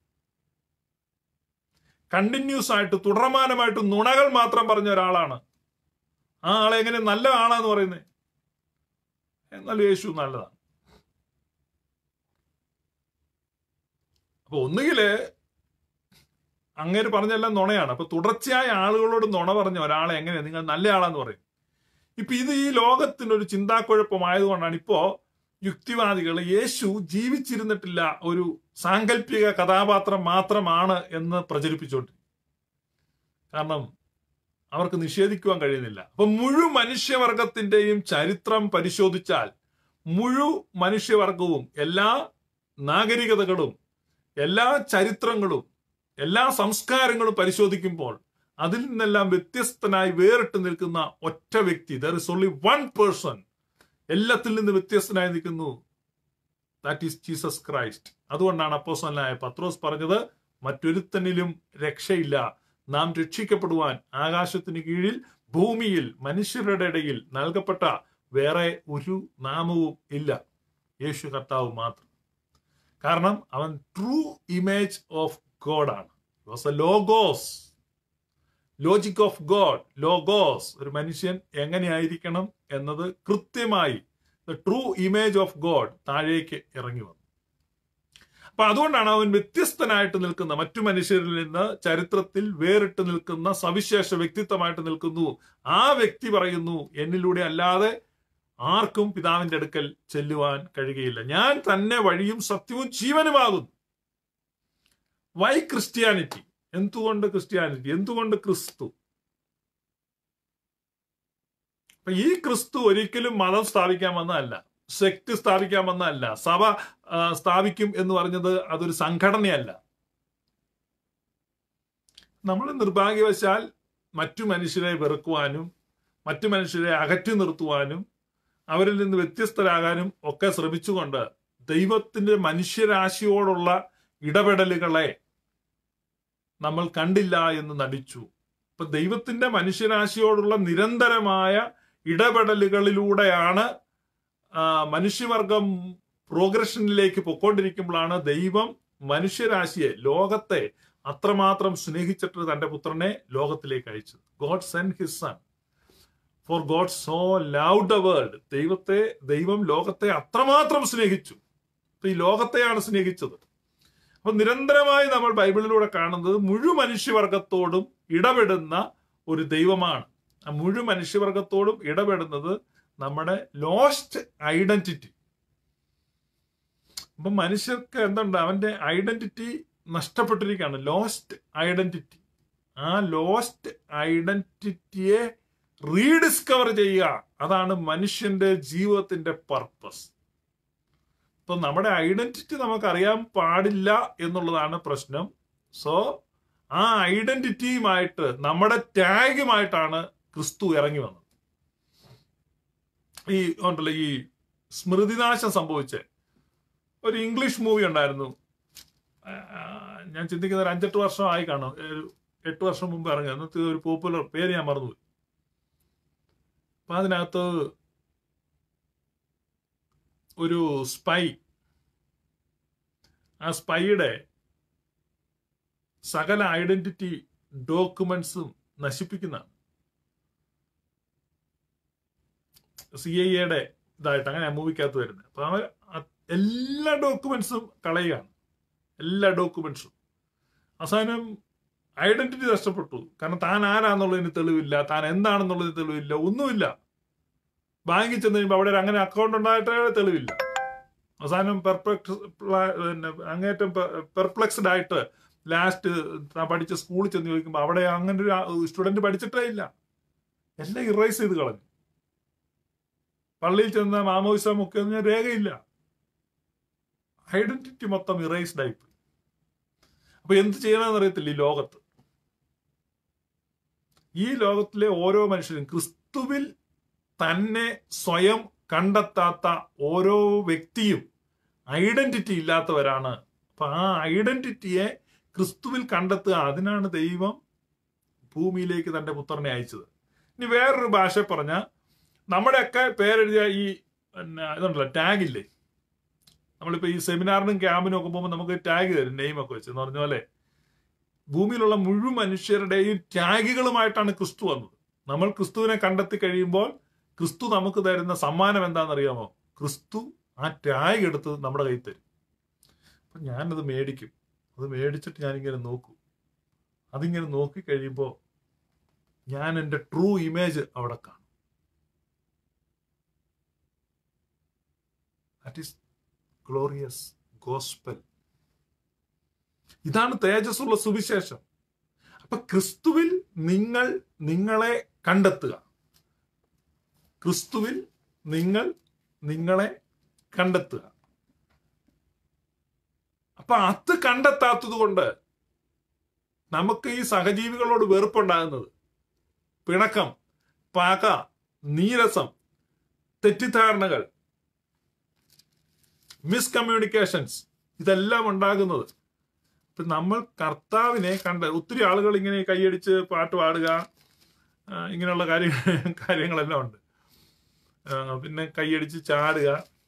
കണ്ടിന്യൂസ് ആയിട്ട് തുടർമാനമായിട്ട് നുണകൾ മാത്രം പറഞ്ഞ ഒരാളാണ് ആ ആളെ എങ്ങനെ നല്ല ആളാന്ന് പറയുന്നത് എന്നാൽ യേശു നല്ലതാണ് അപ്പൊ ഒന്നുകില് അങ്ങേര് പറഞ്ഞെല്ലാം നുണയാണ് അപ്പൊ തുടർച്ചയായ ആളുകളോട് നുണ പറഞ്ഞ ഒരാളെ എങ്ങനെ നിങ്ങൾ നല്ല ആളാന്ന് പറയും ഇപ്പൊ ഇത് ഈ ലോകത്തിനൊരു ചിന്താക്കുഴപ്പമായതുകൊണ്ടാണ് ഇപ്പോ യുക്തിവാദികൾ യേശു ജീവിച്ചിരുന്നിട്ടില്ല ഒരു സാങ്കല്പിക കഥാപാത്രം മാത്രമാണ് എന്ന് പ്രചരിപ്പിച്ചോണ്ട് കാരണം അവർക്ക് നിഷേധിക്കുവാൻ കഴിയുന്നില്ല അപ്പൊ മുഴു മനുഷ്യവർഗത്തിന്റെയും ചരിത്രം പരിശോധിച്ചാൽ മുഴു മനുഷ്യവർഗവും എല്ലാ നാഗരികതകളും എല്ലാ ചരിത്രങ്ങളും എല്ലാ സംസ്കാരങ്ങളും പരിശോധിക്കുമ്പോൾ അതിൽ നിന്നെല്ലാം വ്യത്യസ്തനായി വേറിട്ട് നിൽക്കുന്ന ഒറ്റ വ്യക്തി there is only one person എല്ലാത്തിൽ നിന്ന് വ്യത്യസ്തനായി നിൽക്കുന്നു ദാറ്റ് ഈസ് ജീസസ് ക്രൈസ്റ്റ് അതുകൊണ്ടാണ് അപ്പോസനായ പത്രോസ് പറഞ്ഞത് മറ്റൊരുത്തനിലും രക്ഷയില്ല നാം രക്ഷിക്കപ്പെടുവാൻ ആകാശത്തിന് കീഴിൽ ഭൂമിയിൽ മനുഷ്യരുടെ ഇടയിൽ നൽകപ്പെട്ട വേറെ ഒരു നാമവും ഇല്ല യേശു കർത്താവ് മാത്രം കാരണം അവൻ ട്രൂ ഇമേജ് ഓഫ് ഗോഡ് ആണ് was a logos logic of God logos ഒരു മനുഷ്യൻ എങ്ങനെയായിരിക്കണം എന്നത് കൃത്യമായി the true image of God താഴേക്ക് ഇറങ്ങി വന്നു അപ്പൊ അതുകൊണ്ടാണ് അവൻ വ്യത്യസ്തനായിട്ട് നിൽക്കുന്ന മറ്റു മനുഷ്യരിൽ നിന്ന് ചരിത്രത്തിൽ വേറിട്ട് നിൽക്കുന്ന സവിശേഷ വ്യക്തിത്വമായിട്ട് നിൽക്കുന്നു ആ വ്യക്തി പറയുന്നു എന്നിലൂടെ അല്ലാതെ ആർക്കും പിതാവിന്റെ അടുക്കൽ ചെല്ലുവാൻ കഴിയുകയില്ല ഞാൻ തന്നെ വഴിയും സത്യവും ജീവനുമാകുന്നു വൈ ക്രിസ്ത്യാനിറ്റി എന്തുകൊണ്ട് ക്രിസ്ത്യാനിറ്റി എന്തുകൊണ്ട് ക്രിസ്തു അപ്പൊ ഈ ക്രിസ്തു ഒരിക്കലും മതം സ്ഥാപിക്കാൻ വന്നതല്ല സെക്ട് സ്ഥാപിക്കാൻ വന്നതല്ല സഭ ആ, സ്ഥാപിക്കും എന്ന് പറഞ്ഞത് അതൊരു സംഘടനയല്ല നമ്മൾ നിർഭാഗ്യവശാൽ മറ്റു മനുഷ്യരെ വെറുക്കുവാനും മറ്റു മനുഷ്യരെ അകറ്റി നിർത്തുവാനും അവരിൽ നിന്ന് വ്യത്യസ്തരാകാനും ഒക്കെ ശ്രമിച്ചുകൊണ്ട് ദൈവത്തിന്റെ മനുഷ്യരാശിയോടുള്ള ഇടപെടലുകളെ നമ്മൾ കണ്ടില്ല എന്ന് നടിച്ചു ഇപ്പൊ ദൈവത്തിന്റെ മനുഷ്യരാശിയോടുള്ള നിരന്തരമായ ഇടപെടലുകളിലൂടെയാണ് ആ, മനുഷ്യവർഗം പ്രോഗ്രഷനിലേക്ക് പൊക്കോണ്ടിരിക്കുമ്പോഴാണ് ദൈവം മനുഷ്യരാശിയെ ലോകത്തെ അത്രമാത്രം സ്നേഹിച്ചിട്ട് തന്റെ പുത്രനെ ലോകത്തിലേക്ക് അയച്ചത് God send his son for God so love the world ദൈവത്തെ ദൈവം ലോകത്തെ അത്രമാത്രം സ്നേഹിച്ചു അപ്പൊ ഈ ലോകത്തെയാണ് സ്നേഹിച്ചത് അപ്പൊ നിരന്തരമായി നമ്മൾ ബൈബിളിലൂടെ കാണുന്നത് മുഴു മനുഷ്യവർഗത്തോടും ഇടപെടുന്ന ഒരു ദൈവമാണ് ആ മുഴു മനുഷ്യവർഗത്തോടും ഇടപെടുന്നത് നമ്മുടെ ലോസ്റ്റ് ഐഡന്റിറ്റി അപ്പൊ മനുഷ്യർക്ക് എന്തുണ്ട് അവന്റെ ഐഡന്റിറ്റി നഷ്ടപ്പെട്ടിരിക്കുകയാണ് ലോസ്റ്റ് ഐഡന്റിറ്റി ആ ലോസ്റ്റ് ഐഡന്റിറ്റിയെ റീഡിസ്കവർ ചെയ്യുക അതാണ് മനുഷ്യന്റെ ജീവിതത്തിന്റെ പർപ്പസ് ഇപ്പൊ നമ്മുടെ ഐഡന്റിറ്റി നമുക്ക് അറിയാൻ പാടില്ല എന്നുള്ളതാണ് പ്രശ്നം സോ ആ ഐഡന്റിറ്റിയുമായിട്ട് നമ്മുടെ ടാഗുമായിട്ടാണ് ക്രിസ്തു ഇറങ്ങി വന്നത് ഈ ഉണ്ടല്ലോ ഈ സ്മൃതിനാശം സംഭവിച്ച ഒരു ഇംഗ്ലീഷ് മൂവി ഉണ്ടായിരുന്നു ആ, ഞാൻ ചിന്തിക്കുന്ന ഒരു അഞ്ചെട്ട് വർഷം ആയി കാണും ഒരു എട്ട് വർഷം മുമ്പ് ഇറങ്ങി അന്നത്തെ ഒരു പോപ്പുലർ പേര് ഞാൻ മറന്നുപോയി അപ്പൊ അതിനകത്ത് ഒരു സ്പൈ ആ സ്പൈയുടെ സകല ഐഡന്റിറ്റി ഡോക്യുമെന്റ്സും നശിപ്പിക്കുന്നതാണ് സി ഐ എയുടെ ഇതായിട്ട് അങ്ങനെ മൂവിക്കകത്ത് വരുന്നത് അപ്പൊ അവൻ അ- എല്ലാ ഡോക്യുമെന്റ്സും കളയുകയാണ് എല്ലാ ഡോക്യുമെന്റ്സും അവസാനം ഐഡന്റിറ്റി നഷ്ടപ്പെട്ടു കാരണം താൻ ആരാന്നുള്ളതിന് തെളിവില്ല താൻ എന്താണെന്നുള്ളതിന് തെളിവില്ല ഒന്നുമില്ല ബാങ്കിൽ ചെന്ന് കഴിയുമ്പോൾ അവിടെ ഒരു അങ്ങനെ അക്കൗണ്ട് ഉണ്ടായിട്ടേ തെളിവില്ല അവസാനം പെർപ്ലക്സ് പിന്നെ അങ്ങേറ്റം പെർപ്ലക്സ്ഡ് ആയിട്ട് ലാസ്റ്റ് താൻ പഠിച്ച സ്കൂളിൽ ചെന്ന് ചോദിക്കുമ്പോൾ അവിടെ അങ്ങനെ ഒരു സ്റ്റുഡന്റ് പഠിച്ചിട്ടേ ഇല്ല എല്ലാം ഇറേസ് ചെയ്ത് കളഞ്ഞു പള്ളിയിൽ ചെന്ന മാമോയിസ മുഖ്യ രേഖയില്ല ഐഡന്റിറ്റി മൊത്തം ഇറേസ്ഡ് ആയിപ്പോയി അപ്പൊ എന്ത് ചെയ്യണമെന്ന് അറിയത്തില്ല ഈ ലോകത്ത് ഈ ലോകത്തിലെ ഓരോ മനുഷ്യരും ക്രിസ്തുവിൽ തന്നെ സ്വയം കണ്ടെത്താത്ത ഓരോ വ്യക്തിയും ഐഡന്റിറ്റി ഇല്ലാത്തവരാണ് അപ്പൊ ആ ഐഡന്റിറ്റിയെ ക്രിസ്തുവിൽ കണ്ടെത്തുക അതിനാണ് ദൈവം ഭൂമിയിലേക്ക് തന്റെ പുത്രനെ അയച്ചത് ഇനി വേറൊരു ഭാഷ പറഞ്ഞ നമ്മുടെയൊക്കെ പേരെഴുതിയ ഈ പിന്നെ ഇതുണ്ടല്ലോ ടാഗ് ഇല്ലേ നമ്മളിപ്പോ ഈ സെമിനാറിനും ക്യാമ്പിനും ഒക്കെ പോകുമ്പോൾ നമുക്ക് ടാഗ് തരും നെയിം ഒക്കെ വെച്ച് എന്ന് പറഞ്ഞ പോലെ ഭൂമിയിലുള്ള മുഴുവൻ മനുഷ്യരുടെയും ത്യാഗികളുമായിട്ടാണ് ക്രിസ്തു വന്നത് നമ്മൾ ക്രിസ്തുവിനെ കണ്ടെത്തി കഴിയുമ്പോൾ ക്രിസ്തു നമുക്ക് തരുന്ന സമ്മാനം എന്താണെന്നറിയാമോ ക്രിസ്തു ആ ടാഗ് എടുത്ത് നമ്മുടെ കയ്യിൽ തരും അപ്പൊ ഞാനത് മേടിക്കും അത് മേടിച്ചിട്ട് ഞാനിങ്ങനെ നോക്കും അതിങ്ങനെ നോക്കി കഴിയുമ്പോൾ ഞാൻ എൻ്റെ ട്രൂ ഇമേജ് അവിടെ കാണും ദാറ്റ് ഈസ് ഗ്ലോറിയസ് ഗോസ്പൽ ഇതാണ് തേജസ്സുള്ള സുവിശേഷം അപ്പൊ ക്രിസ്തുവിൽ നിങ്ങൾ നിങ്ങളെ കണ്ടെത്തുക ക്രിസ്തുവിൽ നിങ്ങൾ നിങ്ങളെ കണ്ടെത്തുക അപ്പൊ അത് കണ്ടെത്താത്തത് കൊണ്ട് നമുക്ക് ഈ സഹജീവികളോട് വെറുപ്പുണ്ടാകുന്നത് പിണക്കം പക നീരസം തെറ്റിദ്ധാരണകൾ മിസ്കമ്മ്യൂണിക്കേഷൻസ് ഇതെല്ലാം ഉണ്ടാകുന്നത് ഇപ്പൊ നമ്മൾ കർത്താവിനെ കണ്ട ഒത്തിരി ആളുകൾ ഇങ്ങനെ കൈയടിച്ച് പാട്ട് പാടുക ആ, ഇങ്ങനെയുള്ള കാര്യ കാര്യങ്ങളെല്ലാം ഉണ്ട് ആ, പിന്നെ കൈയടിച്ച് ചാടുക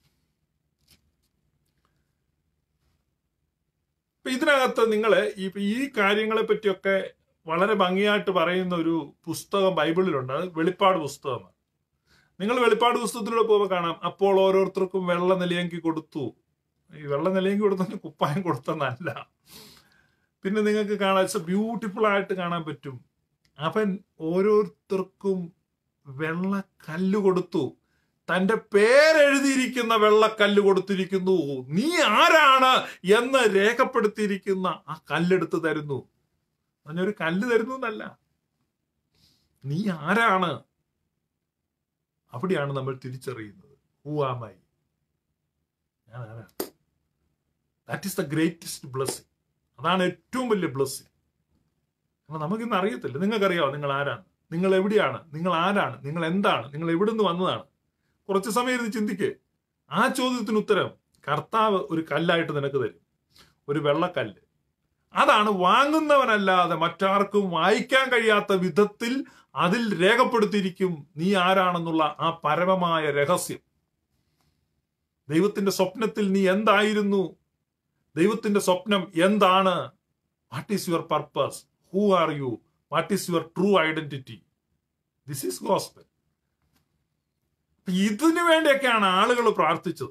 ഇപ്പൊ ഇതിനകത്ത് നിങ്ങൾ ഈ ഈ കാര്യങ്ങളെ പറ്റിയൊക്കെ വളരെ ഭംഗിയായിട്ട് പറയുന്ന ഒരു പുസ്തകം ബൈബിളിലുണ്ട് അത് വെളിപ്പാട് പുസ്തകമാണ് നിങ്ങൾ വെളിപ്പാട് പുസ്തകത്തിലൂടെ പോകുമ്പോൾ കാണാം അപ്പോൾ ഓരോരുത്തർക്കും വെള്ള നിലയങ്കി കൊടുത്തു ഈ വെള്ള നിലയങ്കി കൊടുത്തതിന് കുപ്പായം കൊടുത്തെന്നല്ല പിന്നെ നിങ്ങൾക്ക് കാണാൻ ഇറ്റ്സ് ബ്യൂട്ടിഫുൾ ആയിട്ട് കാണാൻ പറ്റും അവൻ ഓരോരുത്തർക്കും വെള്ള കല്ല് കൊടുത്തു തന്റെ പേരെഴുതിയിരിക്കുന്ന വെള്ളക്കല്ല് കൊടുത്തിരിക്കുന്നു നീ ആരാണ് എന്ന് രേഖപ്പെടുത്തിയിരിക്കുന്ന ആ കല്ലെടുത്ത് തരുന്നു പറഞ്ഞൊരു കല്ല് തരുന്നു എന്നല്ല നീ ആരാണ് അവിടെയാണ് നമ്മൾ തിരിച്ചറിയുന്നത് ഹൂ ആമൈ ഞാൻ ആരാണ് that is the greatest blessing അതാണ് ഏറ്റവും വലിയ ബ്ലസ്സിങ് കാരണം നമുക്കിന്ന് അറിയത്തില്ല നിങ്ങൾക്കറിയാമോ നിങ്ങൾ ആരാണ് നിങ്ങൾ എവിടെയാണ് നിങ്ങൾ ആരാണ് നിങ്ങൾ എന്താണ് നിങ്ങൾ എവിടുന്ന് വന്നതാണ് കുറച്ച് സമയം ഇരുന്ന് ചിന്തിക്ക് ആ ചോദ്യത്തിന് ഉത്തരം കർത്താവ് ഒരു കല്ലായിട്ട് നിനക്ക് തരും ഒരു വെള്ളക്കല്ല് അതാണ് വാങ്ങുന്നവനല്ലാതെ മറ്റാർക്കും വായിക്കാൻ കഴിയാത്ത വിധത്തിൽ അതിൽ രേഖപ്പെടുത്തിയിരിക്കും നീ ആരാണെന്നുള്ള ആ പരമമായ രഹസ്യം ദൈവത്തിന്റെ സ്വപ്നത്തിൽ നീ എന്തായിരുന്നു ദൈവത്തിന്റെ സ്വപ്നം എന്താണ് what is your purpose who are you what is your true identity this is gospel ഇതിനു വേണ്ടിയൊക്കെയാണ് ആളുകൾ പ്രാർത്ഥിച്ചത്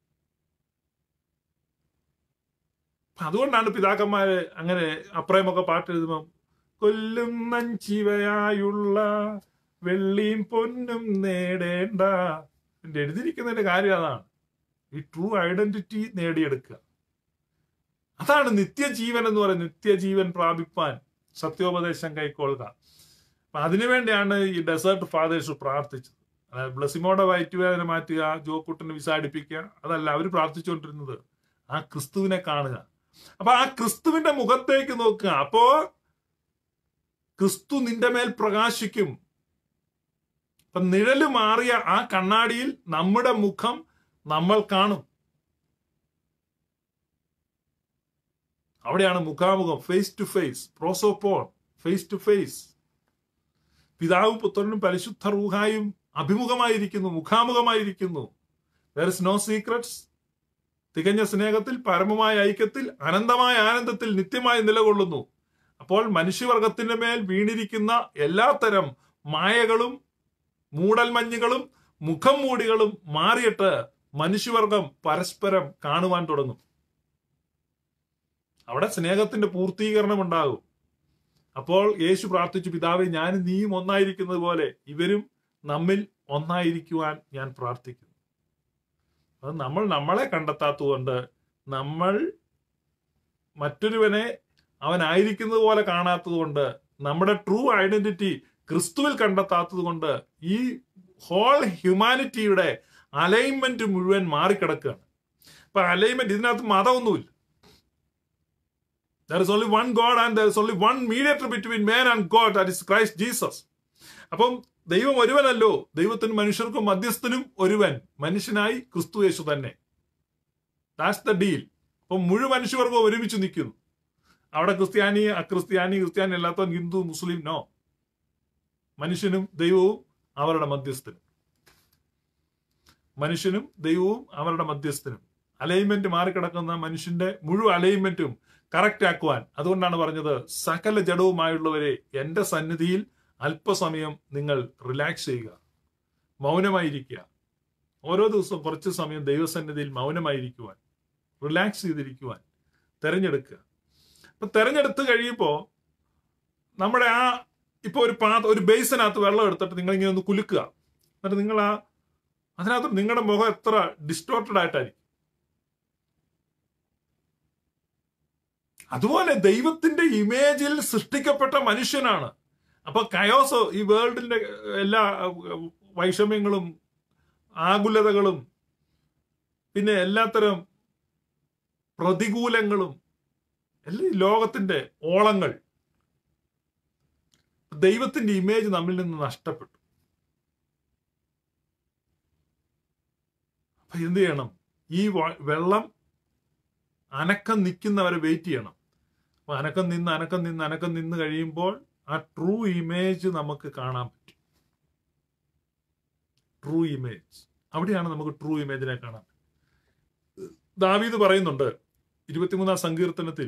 അപ്പൊ അതുകൊണ്ടാണ് പിതാക്കന്മാര് അങ്ങനെ അപ്രയമൊക്കെ പാട്ട് എഴുതുമ്പം കൊല്ലും നഞ്ചിവയായുള്ള വെള്ളിയും പൊന്നും നേടേണ്ട ഇതിന്റെ എഴുതിയിരിക്കുന്നതിന്റെ കാര്യം അതാണ് ഈ ട്രൂ ഐഡന്റിറ്റി നേടിയെടുക്കുക അതാണ് നിത്യജീവൻ എന്ന് പറയുന്നത് നിത്യജീവൻ പ്രാപിപ്പാൻ സത്യോപദേശം കൈക്കൊള്ളുക അപ്പൊ അതിനുവേണ്ടിയാണ് ഈ ഡെസേർട്ട് ഫാദേഴ്സ് പ്രാർത്ഥിച്ചത് അതായത് ബ്ലസിമോടെ വയറ്റുവേദന മാറ്റുക ജോക്കുട്ടിന് വിസാടിപ്പിക്കുക അതല്ല അവർ പ്രാർത്ഥിച്ചുകൊണ്ടിരുന്നത് ആ ക്രിസ്തുവിനെ കാണുക അപ്പൊ ആ ക്രിസ്തുവിന്റെ മുഖത്തേക്ക് നോക്കുക അപ്പോ ക്രിസ്തു നിന്റെ മേൽ പ്രകാശിക്കും അപ്പൊ നിഴല് മാറിയ ആ കണ്ണാടിയിൽ നമ്മുടെ മുഖം നമ്മൾ കാണും അവിടെയാണ് മുഖാമുഖം ഫേസ് ടു ഫേസ് പ്രോസോപോൺ ഫേസ് ടു ഫേസ് പിതാവും പുത്രനും പരിശുദ്ധ റൂഹായും അഭിമുഖമായിരിക്കുന്നു മുഖാമുഖമായിരിക്കുന്നു ദർ ഇസ് നോ സീക്രട്സ് തികഞ്ഞ സ്നേഹത്തിൽ പരമമായ ഐക്യത്തിൽ അനന്തമായ ആനന്ദത്തിൽ നിത്യമായി നിലകൊള്ളുന്നു അപ്പോൾ മനുഷ്യവർഗത്തിന്റെ മേൽ വീണിരിക്കുന്ന എല്ലാത്തരം മായകളും മൂടൽമഞ്ഞുകളും മുഖം മൂടികളും മാറിയിട്ട് മനുഷ്യവർഗം പരസ്പരം കാണുവാൻ തുടങ്ങും അവിടെ സ്നേഹത്തിന്റെ പൂർത്തീകരണം ഉണ്ടാകും അപ്പോൾ യേശു പ്രാർത്ഥിച്ചു പിതാവെ ഞാൻ നീയും ഒന്നായിരിക്കുന്നത് പോലെ ഇവരും നമ്മിൽ ഒന്നായിരിക്കുവാൻ ഞാൻ പ്രാർത്ഥിക്കുന്നു അത് നമ്മൾ നമ്മളെ കണ്ടെത്താത്തതുകൊണ്ട് നമ്മൾ മറ്റൊരുവനെ അവനായിരിക്കുന്നത് പോലെ കാണാത്തത് കൊണ്ട് നമ്മുടെ ട്രൂ ഐഡന്റിറ്റി ക്രിസ്തുവിൽ കണ്ടെത്താത്തത് കൊണ്ട് ഈ ഹോൾ ഹ്യൂമാനിറ്റിയുടെ അലൈൻമെന്റ് മുഴുവൻ മാറിക്കിടക്കുകയാണ് ഇപ്പൊ അലൈൻമെന്റ് ഇതിനകത്ത് മതമൊന്നുമില്ല there is only one God and there is only one mediator between man and God that is Christ Jesus അപ്പം ദൈവം ഒരുവനല്ലോ ദൈവത്തിനും മനുഷ്യർക്കും മധ്യസ്ഥനും ഒരുവൻ മനുഷ്യനായി ക്രിസ്തു യേശു തന്നെ ദാറ്റ്സ് ദ ഡീൽ അപ്പൊ മുഴുവൻ മനുഷ്യവർഗം ഒരുമിച്ച് നിൽക്കുന്നു അവിടെ ക്രിസ്ത്യാനി അക്രിസ്ത്യാനി ക്രിസ്ത്യാനി അല്ലാത്തവൻ ഹിന്ദു മുസ്ലിം നോ മനുഷ്യനും ദൈവവും അവരുടെ മധ്യസ്ഥനും മനുഷ്യനും ദൈവവും അവരുടെ മധ്യസ്ഥനും അലൈൻമെന്റ് മാറിക്കിടക്കുന്ന മനുഷ്യന്റെ മുഴുവൻ അലൈൻമെന്റും കറക്റ്റ് ആക്കുവാൻ അതുകൊണ്ടാണ് പറഞ്ഞത് സകല ജഡവുമായുള്ളവരെ എന്റെ സന്നിധിയിൽ അല്പസമയം നിങ്ങൾ റിലാക്സ് ചെയ്യുക മൗനമായിരിക്കുക ഓരോ ദിവസവും കുറച്ച് സമയം ദൈവസന്നിധിയിൽ മൗനമായിരിക്കുവാൻ റിലാക്സ് ചെയ്തിരിക്കുവാൻ തെരഞ്ഞെടുക്കുക അപ്പൊ തെരഞ്ഞെടുത്ത് കഴിയുമ്പോൾ നമ്മുടെ ആ ഇപ്പൊ ഒരു പാ ഒരു ബേസിനകത്ത് വെള്ളം എടുത്തിട്ട് നിങ്ങൾ ഇങ്ങനെ ഒന്ന് കുലുക്കുക എന്നിട്ട് നിങ്ങൾ ആ അതിനകത്ത് നിങ്ങളുടെ മുഖം എത്ര ഡിസ്റ്റോർട്ടഡ് ആയിട്ടായിരിക്കും അതുപോലെ ദൈവത്തിന്റെ ഇമേജിൽ സൃഷ്ടിക്കപ്പെട്ട മനുഷ്യനാണ് അപ്പൊ കയോസ് ഈ വേൾഡിന്റെ എല്ലാ വൈഷമ്യങ്ങളും ആകുലതകളും പിന്നെ എല്ലാത്തരം പ്രതികൂലങ്ങളും എല്ലാം ഈ ലോകത്തിന്റെ ഓളങ്ങൾ ദൈവത്തിന്റെ ഇമേജ് നമ്മിൽ നിന്ന് നഷ്ടപ്പെട്ടു അപ്പൊ എന്ത് ചെയ്യണം ഈ വെള്ളം അനക്കം നിൽക്കുന്നവരെ വെയിറ്റ് ചെയ്യണം അപ്പൊ അനക്കം നിന്ന് അനക്കം നിന്ന് അനക്കം നിന്ന് കഴിയുമ്പോൾ ആ ട്രൂ ഇമേജ് നമുക്ക് കാണാൻ പറ്റും ട്രൂ ഇമേജ് അവിടെയാണ് നമുക്ക് ട്രൂ ഇമേജിനെ കാണാൻ ദാവീദ് പറയുന്നുണ്ട് ഇരുപത്തിമൂന്നാം സങ്കീർത്തനത്തിൽ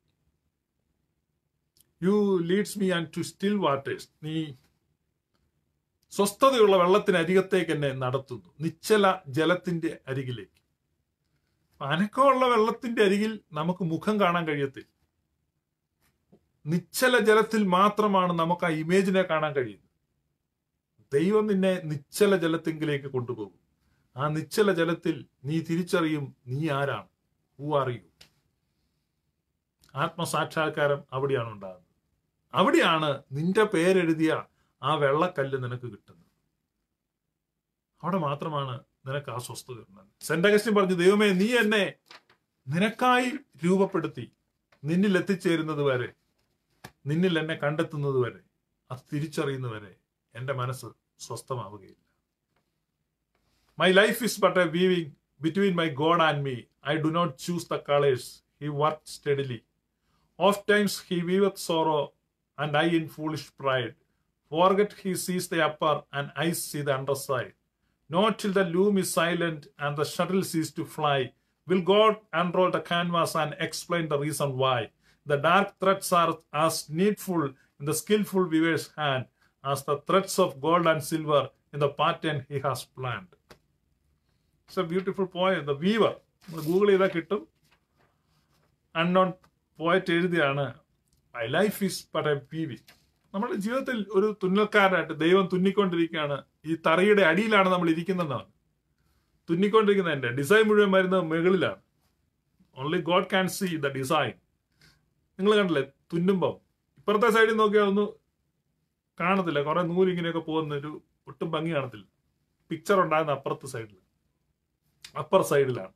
you leads me and to still waters നീ സ്വസ്ഥതയുള്ള വെള്ളത്തിന് അരികത്തേക്ക് എന്നെ നടത്തുന്നു നിശ്ചല ജലത്തിന്റെ അരികിലേക്ക് അനക്കമുള്ള വെള്ളത്തിന്റെ അരികിൽ നമുക്ക് മുഖം കാണാൻ കഴിയത്തില്ല നിശ്ചല ജലത്തിൽ മാത്രമാണ് നമുക്ക് ആ ഇമേജിനെ കാണാൻ കഴിയുന്നത് ദൈവം നിന്നെ നിശ്ചല ജലത്തിങ്കിലേക്ക് കൊണ്ടുപോകും ആ നിശ്ചല ജലത്തിൽ നീ തിരിച്ചറിയും നീ ആരാണ് ഹൂ ആർ യു ആത്മസാക്ഷാത്കാരം അവിടെയാണ് ഉണ്ടാകുന്നത് അവിടെയാണ് നിന്റെ പേരെഴുതിയ ആ വെള്ളക്കല്ല് നിനക്ക് കിട്ടുന്നത് അവിടെ മാത്രമാണ് നിനക്ക് ആ സ്വസ്ഥത കിട്ടുന്നത് സെന്റ് അഗസ്റ്റിൻ പറഞ്ഞു ദൈവമേ നീ എന്നെ നിനക്കായി രൂപപ്പെടുത്തി നിന്നിൽ എത്തിച്ചേരുന്നത് വരെ നിന്നിൽ എന്നെ കണ്ടെത്തുന്നത് വരെ അത് തിരിച്ചറിയുന്നവരെ എന്റെ മനസ്സ് സ്വസ്ഥമാവുകയില്ല my life is but a weaving between my God and me I do not choose the colours he work steadily of times he weaveth sorrow and I in foolish pride. Forget he sees the upper and I see the underside. Not till the loom is silent and the shuttle cease to fly will God unroll the canvas and explain the reason why. The dark threads are as needful in the skillful weaver's hand as the threads of gold and silver in the pattern he has planned. It's a beautiful poem. The weaver. Google ചെയ്താൽ കിട്ടും unknown poet എഴുതിയാണ് my life is but a P V നമ്മുടെ ജീവിതത്തിൽ ഒരു തുന്നൽക്കാരനായിട്ട് ദൈവം തുന്നിക്കൊണ്ടിരിക്കുകയാണ് ഈ തറയുടെ അടിയിലാണ് നമ്മൾ ഇരിക്കുന്നതെന്നാണ് തുന്നിക്കൊണ്ടിരിക്കുന്നതിന്റെ ഡിസൈൻ മുഴുവൻ വരുന്നത് മുകളിലാണ് only God can see the design നിങ്ങൾ കണ്ടില്ലേ തുന്നുമ്പം ഇപ്പുറത്തെ സൈഡിൽ നോക്കിയാൽ ഒന്നും കാണത്തില്ല കുറെ നൂലിങ്ങനെയൊക്കെ പോകുന്ന ഒരു ഒട്ടും ഭംഗി കാണത്തില്ല പിക്ചർ ഉണ്ടാകുന്ന അപ്പുറത്തെ സൈഡിൽ അപ്പർ സൈഡിലാണ്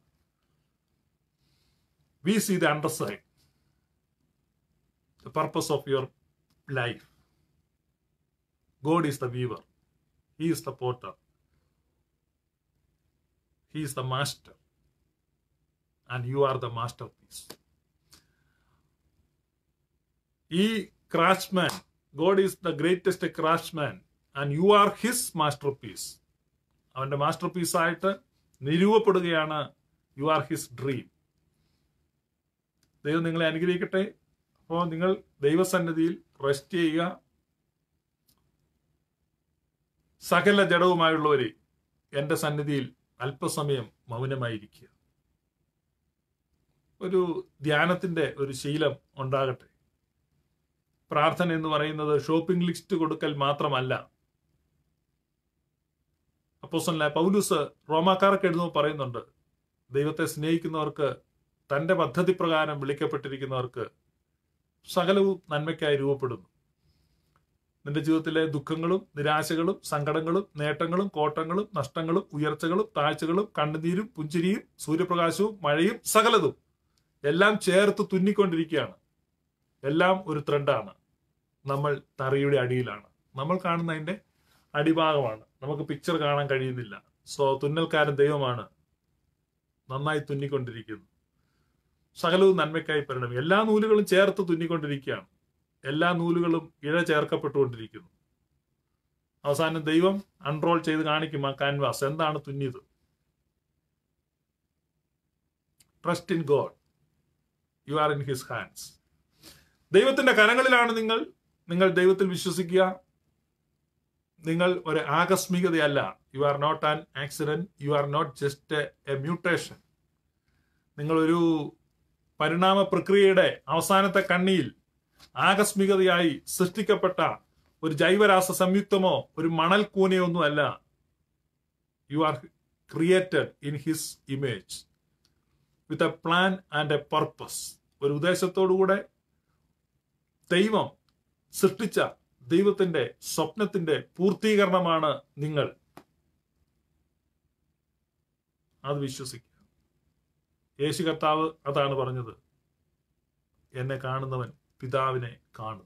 we see the under side the purpose of your life. God is the weaver, He is the potter, He is the master, and you are the masterpiece. ഈ craftsman God is the greatest craftsman and you are his masterpiece അവന്റെ മാസ്റ്റർ പീസായിട്ട് നിരൂപപ്പെടുകയാണ് you are his dream ദൈവം നിങ്ങളെ അനുഗ്രഹിക്കട്ടെ അപ്പോൾ നിങ്ങൾ ദൈവസന്നിധിയിൽ റെസ്റ്റ് ചെയ്യുക സകല ജഡവുമായുള്ളവരെ എൻ്റെ സന്നിധിയിൽ അല്പസമയം മൗനമായിരിക്കുക ഒരു ധ്യാനത്തിന്റെ ഒരു ശീലം ഉണ്ടാകട്ടെ പ്രാർത്ഥന എന്ന് പറയുന്നത് ഷോപ്പിംഗ് ലിസ്റ്റ് കൊടുക്കൽ മാത്രമല്ല അപ്പോസല്ല പൗലൂസ് റോമാക്കാർക്ക് എഴുതുമ്പോൾ പറയുന്നുണ്ട് ദൈവത്തെ സ്നേഹിക്കുന്നവർക്ക് തന്റെ പദ്ധതി പ്രകാരം വിളിക്കപ്പെട്ടിരിക്കുന്നവർക്ക് സകലവും നന്മയ്ക്കായി രൂപപ്പെടുന്നു നിന്റെ ജീവിതത്തിലെ ദുഃഖങ്ങളും നിരാശകളും സങ്കടങ്ങളും നേട്ടങ്ങളും കോട്ടങ്ങളും നഷ്ടങ്ങളും ഉയർച്ചകളും താഴ്ചകളും കണ്ണുനീരും പുഞ്ചിരിയും സൂര്യപ്രകാശവും മഴയും സകലതും എല്ലാം ചേർത്ത് തുന്നിക്കൊണ്ടിരിക്കുകയാണ് എല്ലാം ഒരു ത്രെഡാണ് നമ്മൾ തറയുടെ അടിയിലാണ് നമ്മൾ കാണുന്നതിന്റെ അടിഭാഗമാണ് നമുക്ക് പിക്ചർ കാണാൻ കഴിയുന്നില്ല സോ തുന്നൽക്കാരൻ ദൈവമാണ് നന്നായി തുന്നിക്കൊണ്ടിരിക്കുന്നു സകലവും നന്മയ്ക്കായി പരിണമി എല്ലാ നൂലുകളും ചേർത്ത് തുന്നിക്കൊണ്ടിരിക്കുകയാണ് എല്ലാ നൂലുകളും ഇഴ ചേർക്കപ്പെട്ടുകൊണ്ടിരിക്കുന്നു അവസാനം ദൈവം അൺറോൾ ചെയ്ത് കാണിക്കും ആ കാൻവാസ് എന്താണ് തുന്നിയത് trust in God you are in his hands ദൈവത്തിന്റെ കരങ്ങളിലാണ് നിങ്ങൾ നിങ്ങൾ ദൈവത്തിൽ വിശ്വസിക്കുക നിങ്ങൾ ഒരു ആകസ്മികതയല്ല you are not an accident you are not just a mutation നിങ്ങളൊരു പരിണാമ പ്രക്രിയയുടെ അവസാനത്തെ കണ്ണിയിൽ ആകസ്മികതയായി സൃഷ്ടിക്കപ്പെട്ട ഒരു ജൈവരാസ സംയുക്തമോ ഒരു മണൽ കൂനയോ ഒന്നും അല്ല you are created in his image with a plan and a purpose ഒരു ഉദ്ദേശത്തോടുകൂടെ ദൈവം സൃഷ്ടിച്ച ദൈവത്തിന്റെ സ്വപ്നത്തിന്റെ പൂർത്തീകരണമാണ് നിങ്ങൾ അത് വിശ്വസിക്കുക യേശു കർത്താവ് അതാണ് പറഞ്ഞത് എന്നെ കാണുന്നവൻ പിതാവിനെ കാണുന്നു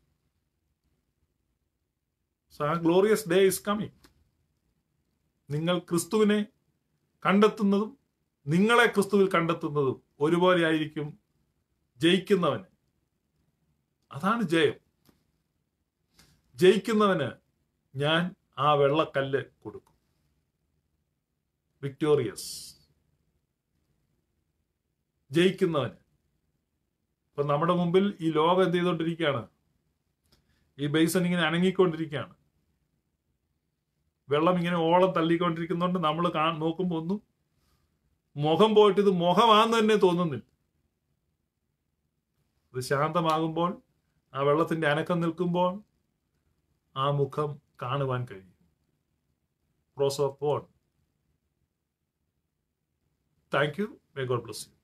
സോ ആ ഗ്ലോറിയസ് ഡേ ഇസ് കമ്മിങ് നിങ്ങൾ ക്രിസ്തുവിനെ കണ്ടെത്തുന്നതും നിങ്ങളെ ക്രിസ്തുവിൽ കണ്ടെത്തുന്നതും ഒരുപോലെ ആയിരിക്കും ജയിക്കുന്നവന് അതാണ് ജയം ജയിക്കുന്നവന് ഞാൻ ആ വെള്ളക്കല്ല് കൊടുക്കും വിക്ടോറിയസ് ജയിക്കുന്നവന് ഇപ്പൊ നമ്മുടെ മുമ്പിൽ ഈ ലോകം എന്ത് ചെയ്തുകൊണ്ടിരിക്കുകയാണ് ഈ ബേസൺ ഇങ്ങനെ അനങ്ങിക്കൊണ്ടിരിക്കുകയാണ് വെള്ളം ഇങ്ങനെ ഓളം തള്ളിക്കൊണ്ടിരിക്കുന്നതുകൊണ്ട് നമ്മൾ കാ നോക്കുമ്പോൾ ഒന്നും മുഖം പോയിട്ട് ഇത് മുഖമാണെന്ന് തന്നെ തോന്നുന്നില്ല ഇത് ശാന്തമാകുമ്പോൾ ആ വെള്ളത്തിന്റെ അനക്കം നിൽക്കുമ്പോൾ ആ മുഖം കാണുവാൻ കഴിയും പ്രോസ് ഓഫ് പോൺ thank you may God bless U